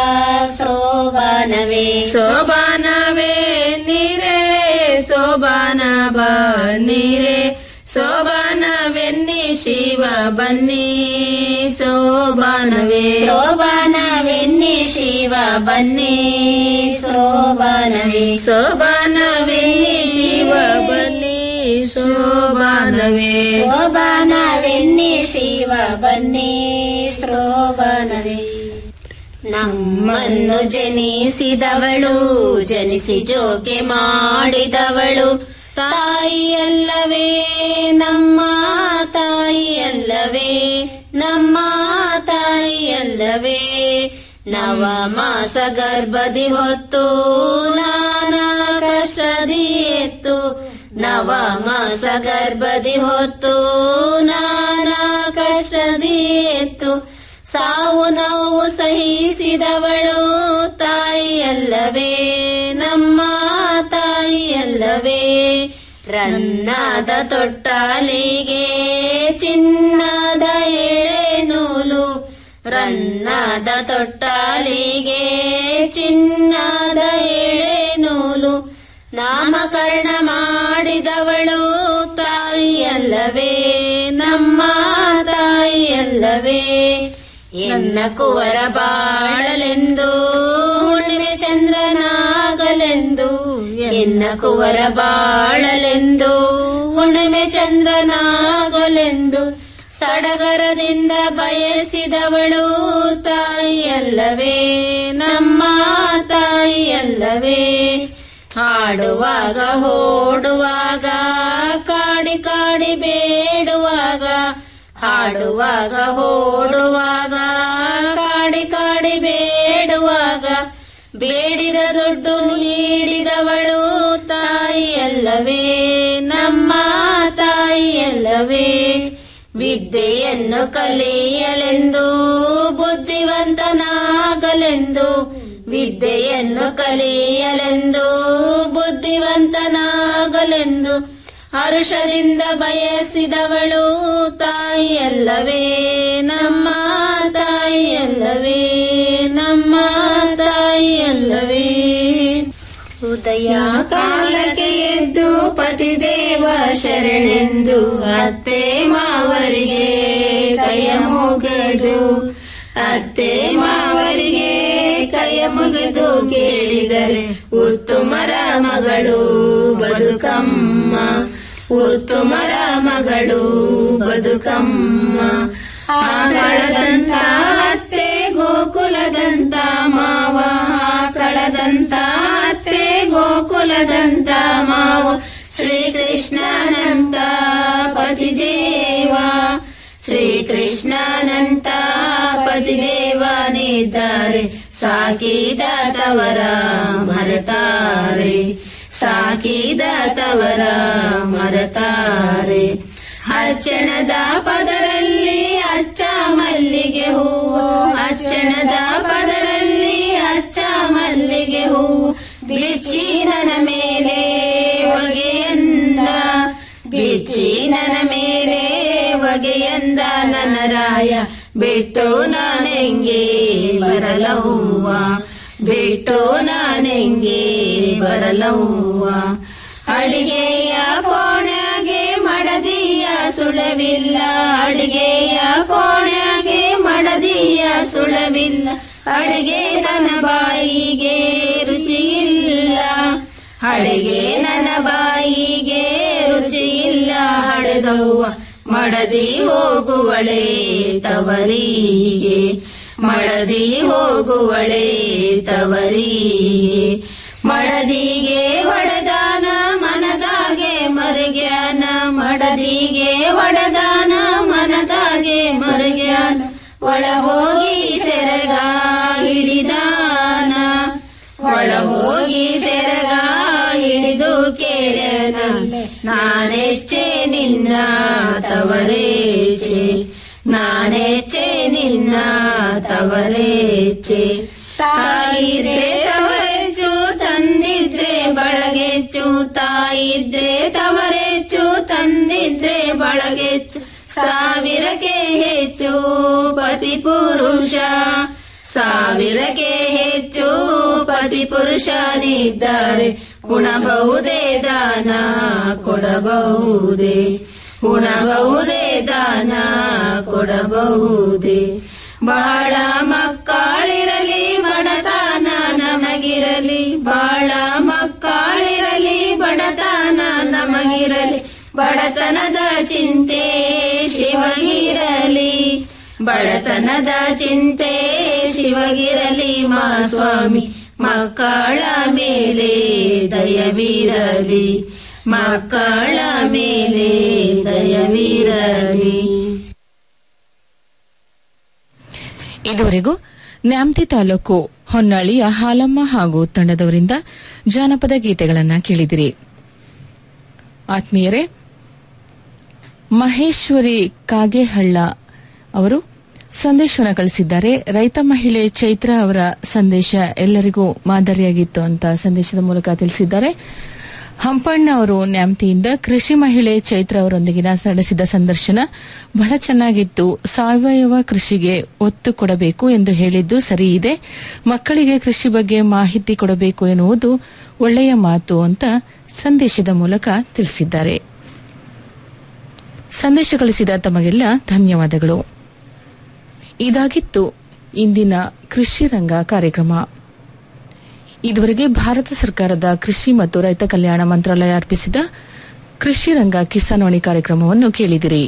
ಸೋಬಾನವೇ ಸೋಬಾನವೇ ನೀರೇ ಸೋಬಾನ ಬನ್ನೀರೇ ಸೋಬಾನವೆನ್ನಿ ಶಿವ ಬನ್ನಿ ಸೋಬಾನವೇ ಸೋಬಾನವೆನ್ನಿ ಶಿವ ಬನ್ನಿ ಸೋಬಾನವೇ ಸೋಬಾನವೆನ್ನಿ ಶಿವ ಬನ್ನಿ ಸೋಬಾನವೇ ಸೋಬಾನವೆನ್ನಿ ಶಿವ ಬನ್ನಿ ಸೋಬಾನವೇ ನಮ್ಮನ್ನು ಜನಿಸಿದವಳು ಜನಿಸಿ ಜೋಕೆ ಮಾಡಿದವಳು ತಾಯಿಯಲ್ಲವೇ ನಮ್ಮ ತಾಯಿಯಲ್ಲವೇ ನಮ್ಮ ತಾಯಿಯಲ್ಲವೇ ನವ ಮಾಸ ಗರ್ಭದಿ ಹೊತ್ತು ನಾನಾ ಕಷ್ಟದಿ ಎತ್ತು ನವ ಮಾಸ ಗರ್ಭದಿ ಹೊತ್ತು ನಾನಾ ಕಷ್ಟದಿ ಎತ್ತು ಸಾವು ನೋವು ಸಹಿಸಿದವಳು ತಾಯಿಯಲ್ಲವೇ ನಮ್ಮ ತಾಯಿಯಲ್ಲವೇ ರನ್ನಾದ ತೊಟ್ಟಾಲಿಗೆ ಚಿನ್ನದ ಎಳೆ ನೂಲು ರನ್ನಾದ ತೊಟ್ಟಾಲಿಗೆ ಚಿನ್ನದ ಎಳೆ ನೂಲು ನಾಮಕರಣ ಮಾಡಿದವಳು ತಾಯಿಯಲ್ಲವೇ ನಮ್ಮ ತಾಯಿಯಲ್ಲವೇ ಎನ್ನ ಕುವರ ಬಾಳಲೆಂದು ಹುಣ್ಣಿಮೆ ಚಂದ್ರನಾಗಲೆಂದು ಎನ್ನ ಕುವರ ಬಾಳಲೆಂದು ಹುಣ್ಣಿಮೆ ಚಂದ್ರನಾಗಲೆಂದು ಸಡಗರದಿಂದ ಬಯಸಿದವಳು ತಾಯಿಯಲ್ಲವೇ ನಮ್ಮ ತಾಯಿಯಲ್ಲವೇ ಹಾಡುವಾಗ ಹೋಡುವಾಗ ಕಾಡಿ ಕಾಡಿ ಬೇಡುವಾಗ ಹಾಡುವಾಗ ಹೋಡುವಾಗ ಕಾಡಿ ಕಾಡಿ ಬೇಡುವಾಗ ಬೇಡಿದ ದುಡ್ಡು ನೀಡಿದವಳು ತಾಯಿಯಲ್ಲವೇ ನಮ್ಮ ತಾಯಿಯಲ್ಲವೇ ವಿದ್ಯೆಯನ್ನು ಕಲಿಯಲೆಂದು ಬುದ್ಧಿವಂತನಾಗ ವಿದ್ಯಾವಂತನಾಗಲೆಂದು ವಿದ್ಯೆಯನ್ನು ಕಲಿಯಲೆಂದು ಬುದ್ಧಿವಂತನಾಗಲೆಂದು ಹರುಷದಿಂದ ಬಯಸಿದವಳು ತಾಯಿಯಲ್ಲವೇ ನಮ್ಮ ತಾಯಿಯಲ್ಲವೇ ನಮ್ಮ ತಾಯಿಯಲ್ಲವೇ ಉದಯ ಕಾಲಕ್ಕೆ ಎದ್ದು ಪತಿದೇವ ಶರಣೆಂದು ಅತ್ತೆ ಮಾವರಿಗೆ ಕೈಯ ಮುಗದು ಅತ್ತೆ ಮಾವರಿಗೆ ಕೈಯ ಮುಗಿದು ಕೇಳಿದರೆ ಉತ್ತುಮರ ಮಗಳು ಬದುಕಮ್ಮ ಉತ್ತುಮರ ಮಗಳು ಬದುಕಮ್ಮ ಆಕಳದಂತ ಅತ್ತೆ ಗೋಕುಲದಂತ ಮಾವ ಆಕಳದಂತ ಅತ್ತೆ ಗೋಕುಲದಂತ ಮಾವ ಶ್ರೀಕೃಷ್ಣನಂತ ಪತಿದೇವ ಶ್ರೀಕೃಷ್ಣನಂತ ಪತಿದೇವನಿದ್ದಾರೆ ಸಾಕಿದ ತವರ ಮರೆತಾರೆ ಸಾಕಿದ ತವರ ಮರೆತಾರೆ ಅಚ್ಚಣದ ಪದರಲ್ಲಿ ಅಚ್ಚ ಮಲ್ಲಿಗೆ ಹೂವು ಅಚ್ಚಣದ ಪದರಲ್ಲಿ ಅಚ್ಚ ಮಲ್ಲಿಗೆ ಹೂವು ಬಿಚ್ಚಿ ನನ್ನ ಮೇಲೆ ಹೊಗೆಯಂದ ಬಿಚ್ಚಿ ನನ್ನ ಮೇಲೆ ಹೊಗೆಯಂದ ನನ್ನ ರಾಯ ಬಿಟ್ಟು ನಾನೆಂಗೆ ಬರಲವ್ವ ಬಿಟ್ಟು ನಾನೆಂಗೆ ಬರಲವ್ವ ಅಡಿಗೆಯ ಕೋಣೆಗೆ ಮಡದಿಯ ಸುಳವಿಲ್ಲ ಅಡಿಗೆಯ ಕೋಣೆಗೆ ಮಡದಿಯ ಸುಳವಿಲ್ಲ ಅಡಿಗೆ ನನ್ನ ಬಾಯಿಗೆ ರುಚಿಯಿಲ್ಲ ಅಡಿಗೆ ನನ್ನ ಬಾಯಿಗೆ ರುಚಿಯಿಲ್ಲ ಹಡೆದವ್ವ ಮಡದಿ ಹೋಗುವಳೆ ತವರಿಗೆ ಮಡದಿ ಹೋಗುವಳೆ ತವರಿಗೆ ಮಡದಿಗೆ ಹೊಡೆದಾನ ಮನದಾಗೆ ಮರುಗ್ಯಾನ ಮಡದಿಗೆ ಹೊಡೆದಾನ ಮನದಾಗೆ ಮರುಗ್ಯಾನ ಒಳ ಹೋಗಿ ಸೆರಗ ಹಿಡಿದಾನ ಒಳ ಹೋಗಿ ಸೆರಗ ಹಿಡಿದು ಕೇಳನ ನಾನೆಚ್ಚೆ ನಿನ್ನ ತವರೇಚೆ ನಾನೆಚ್ಚೆ ನಿನ್ನ ತವರೇಚೆ ತಾಯಿದ್ರೆ ತವರೆಚ್ಚು ತಂದಿದ್ರೆ ಬಳಗೆಚ್ಚು ತಾಯಿದ್ರೆ ತವರೆಚ್ಚು ತಂದಿದ್ರೆ ಬಳಗೆಚ್ಚು ಸಾವಿರಕ್ಕೆ ಹೆಚ್ಚು ಪತಿ ಪುರುಷ ಸಾವಿರಕ್ಕೆ ಹೆಚ್ಚು ಪತಿ ಪುರುಷನಿದ್ದಾರೆ ಉಣಬಹುದೇ ದಾನ ಕೊಡಬಹುದೇ ಉಣಬಹುದೇ ದಾನ ಕೊಡಬಹುದೇ ಬಹಳ ಮಕ್ಕಳಿರಲಿ ಬಡತನ ನಮಗಿರಲಿ ಬಹಳ ಮಕ್ಕಳಿರಲಿ ಬಡತನ ನಮಗಿರಲಿ ಬಡತನದ ಚಿಂತೆ ಶಿವಗಿರಲಿ ಬಡತನದ ಚಿಂತೆ ಶಿವಗಿರಲಿ ಮಾ ಸ್ವಾಮಿ ಮಕ್ಕಳ ಮೇಲೆ ದಯವಿರಲಿ ಮಕ್ಕಳ ಮೇಲೆ ದಯವಿರಲಿ ಇದುವರೆಗೂ ನ್ಯಾಮತಿ ತಾಲೂಕು ಹೊನ್ನಾಳಿಯ ಹಾಲಮ್ಮ ಹಾಗೂ ತಂಡದವರಿಂದ ಜಾನಪದ ಗೀತೆಗಳನ್ನ ಕೇಳಿದಿರಿ ಆತ್ಮೀಯರೇ ಮಹೇಶ್ವರಿ ಕಾಗೇಹಳ್ಳ ಅವರು ಸಂದೇಶವನ್ನು ಕಳಿಸಿದ್ದಾರೆ ರೈತ ಮಹಿಳೆ ಚೈತ್ರ ಅವರ ಸಂದೇಶ ಎಲ್ಲರಿಗೂ ಮಾದರಿಯಾಗಿತ್ತು ಅಂತ ಸಂದೇಶದ ಮೂಲಕ ತಿಳಿಸಿದ್ದಾರೆ ಹಂಪಣ್ಣ ಅವರು ನ್ಯಾಮತಿಯಿಂದ ಕೃಷಿ ಮಹಿಳೆ ಚೈತ್ರ ಅವರೊಂದಿಗಿನ ನಡೆಸಿದ ಸಂದರ್ಶನ ಬಹಳ ಚೆನ್ನಾಗಿತ್ತು ಸಾವಯವ ಕೃಷಿಗೆ ಒತ್ತು ಕೊಡಬೇಕು ಎಂದು ಹೇಳಿದ್ದು ಸರಿ ಇದೆ ಮಕ್ಕಳಿಗೆ ಕೃಷಿ ಬಗ್ಗೆ ಮಾಹಿತಿ ಕೊಡಬೇಕು ಎನ್ನುವುದು ಒಳ್ಳೆಯ ಮಾತು ಅಂತ ಸಂದೇಶದ ಮೂಲಕ ತಿಳಿಸಿದ್ದಾರೆ ಸಂದೇಶ ಕಳಿಸಿದ ತಮಗೆಲ್ಲ ಧನ್ಯವಾದಗಳು ಇದಾಗಿತ್ತು ಇಂದಿನ ಕೃಷಿ ರಂಗ ಕಾರ್ಯಕ್ರಮ ಇದುವರೆಗೆ ಭಾರತ ಸರ್ಕಾರದ ಕೃಷಿ ಮತ್ತು ರೈತ ಕಲ್ಯಾಣ ಮಂತ್ರಾಲಯ ಅರ್ಪಿಸಿದ ಕೃಷಿ ರಂಗ ಕಿಸಾನ್ವಾಣಿ ಕಾರ್ಯಕ್ರಮವನ್ನು ಕೇಳಿದಿರಿ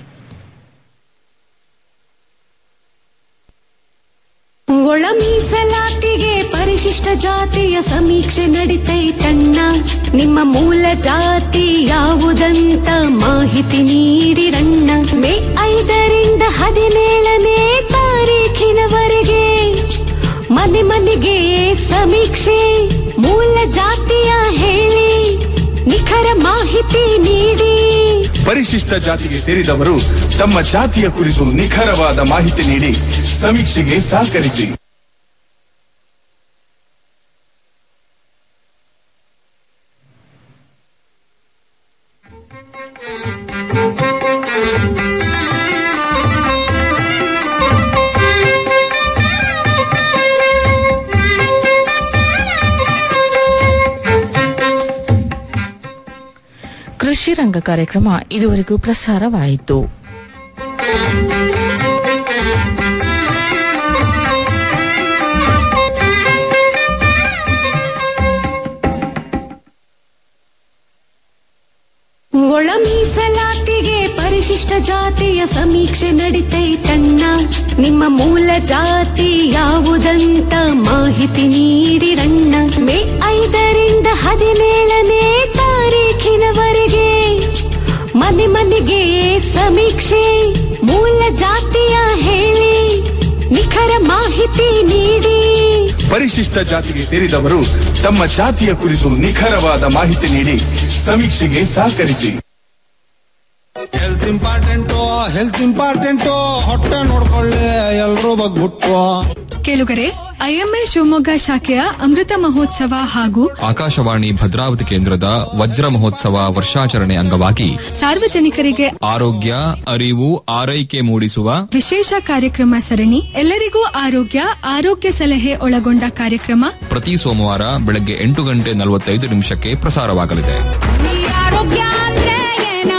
ಒಳ ಮೀಸಲಾತಿಗೆ ಪರಿಶಿಷ್ಟ ಜಾತಿಯ ಸಮೀಕ್ಷೆ ನಡಿತೈತಣ್ಣ ನಿಮ್ಮ ಮೂಲ ಜಾತಿ ಯಾವುದಂತ ಮಾಹಿತಿ ನೀಡಿರಣ್ಣ ಮೇ ಐದರಿಂದ ಹದಿನೇಳನೇ ತಾರೀಖಿನವರೆಗೆ ಮನೆ ಮನೆಗೆ ಸಮೀಕ್ಷೆ ಮೂಲ ಜಾತಿಯ ಹೇಳಿ ನಿಖರ ಮಾಹಿತಿ ನೀಡಿ ಪರಿಶಿಷ್ಟ ಜಾತಿಗೆ ಸೇರಿದವರು ತಮ್ಮ ಜಾತಿಯ ಕುರಿತು ನಿಖರವಾದ ಮಾಹಿತಿ ನೀಡಿ ಸಮೀಕ್ಷೆಗೆ ಸಹಕರಿಸಿ ಕೃಷಿರಂಗ ಕಾರ್ಯಕ್ರಮ ಇದುವರೆಗೂ ಪ್ರಸಾರವಾಯಿತು ಒಳ ಮೀಸಲಾತಿಗೆ ಪರಿಶಿಷ್ಟ ಜಾತಿಯ ಸಮೀಕ್ಷೆ ನಡಿತೈತಣ್ಣ ನಿಮ್ಮ ಮೂಲ ಜಾತಿ ಯಾವುದಂತ ಮಾಹಿತಿ ನೀಡಿರಣ್ಣ ಮೇ ಐದರಿಂದ ಹದಿನೇಳನೇ ತಾರೀಖಿನವರೆಗೆ ಮನೆ ಮನೆಗೆ ಸಮೀಕ್ಷೆ ಮೂಲ ಜಾತಿಯ ಹೇಳಿ ನಿಖರ ಮಾಹಿತಿ ನೀಡಿ ಪರಿಶಿಷ್ಟ ಜಾತಿಗೆ ಸೇರಿದವರು ತಮ್ಮ ಜಾತಿಯ ಕುರಿತು ನಿಖರವಾದ ಮಾಹಿತಿ ನೀಡಿ ಸಮೀಕ್ಷೆಗೆ ಸಹಕರಿಸಿ ಹೆಲ್ತ್ ಇಂಪಾರ್ಟೆಂಟು ಹೆಲ್ತ್ ಇಂಪಾರ್ಟೆಂಟು ಹೊಟ್ಟೆ ನೋಡ್ಕೊಳ್ಳಿ ಎಲ್ರೂ ಬಗ್ಬಿಟ್ಟು ಕೇಳುಗರೆ ಐಎಂಎ ಶಿವಮೊಗ್ಗ ಶಾಖೆಯ ಅಮೃತ ಮಹೋತ್ಸವ ಹಾಗೂ ಆಕಾಶವಾಣಿ ಭದ್ರಾವತಿ ಕೇಂದ್ರದ ವಜ್ರ ಮಹೋತ್ಸವ ವರ್ಷಾಚರಣೆ ಅಂಗವಾಗಿ ಸಾರ್ವಜನಿಕರಿಗೆ ಆರೋಗ್ಯ ಅರಿವು ಆರೈಕೆ ಮೂಡಿಸುವ ವಿಶೇಷ ಕಾರ್ಯಕ್ರಮ ಸರಣಿ ಎಲ್ಲರಿಗೂ ಆರೋಗ್ಯ ಆರೋಗ್ಯ ಸಲಹೆ ಒಳಗೊಂಡ ಕಾರ್ಯಕ್ರಮ ಪ್ರತಿ ಸೋಮವಾರ ಬೆಳಗ್ಗೆ ಎಂಟು ಗಂಟೆ ನಲವತ್ತೈದು ನಿಮಿಷಕ್ಕೆ ಪ್ರಸಾರವಾಗಲಿದೆ ಆರೋಗ್ಯ ಅಂದ್ರೆ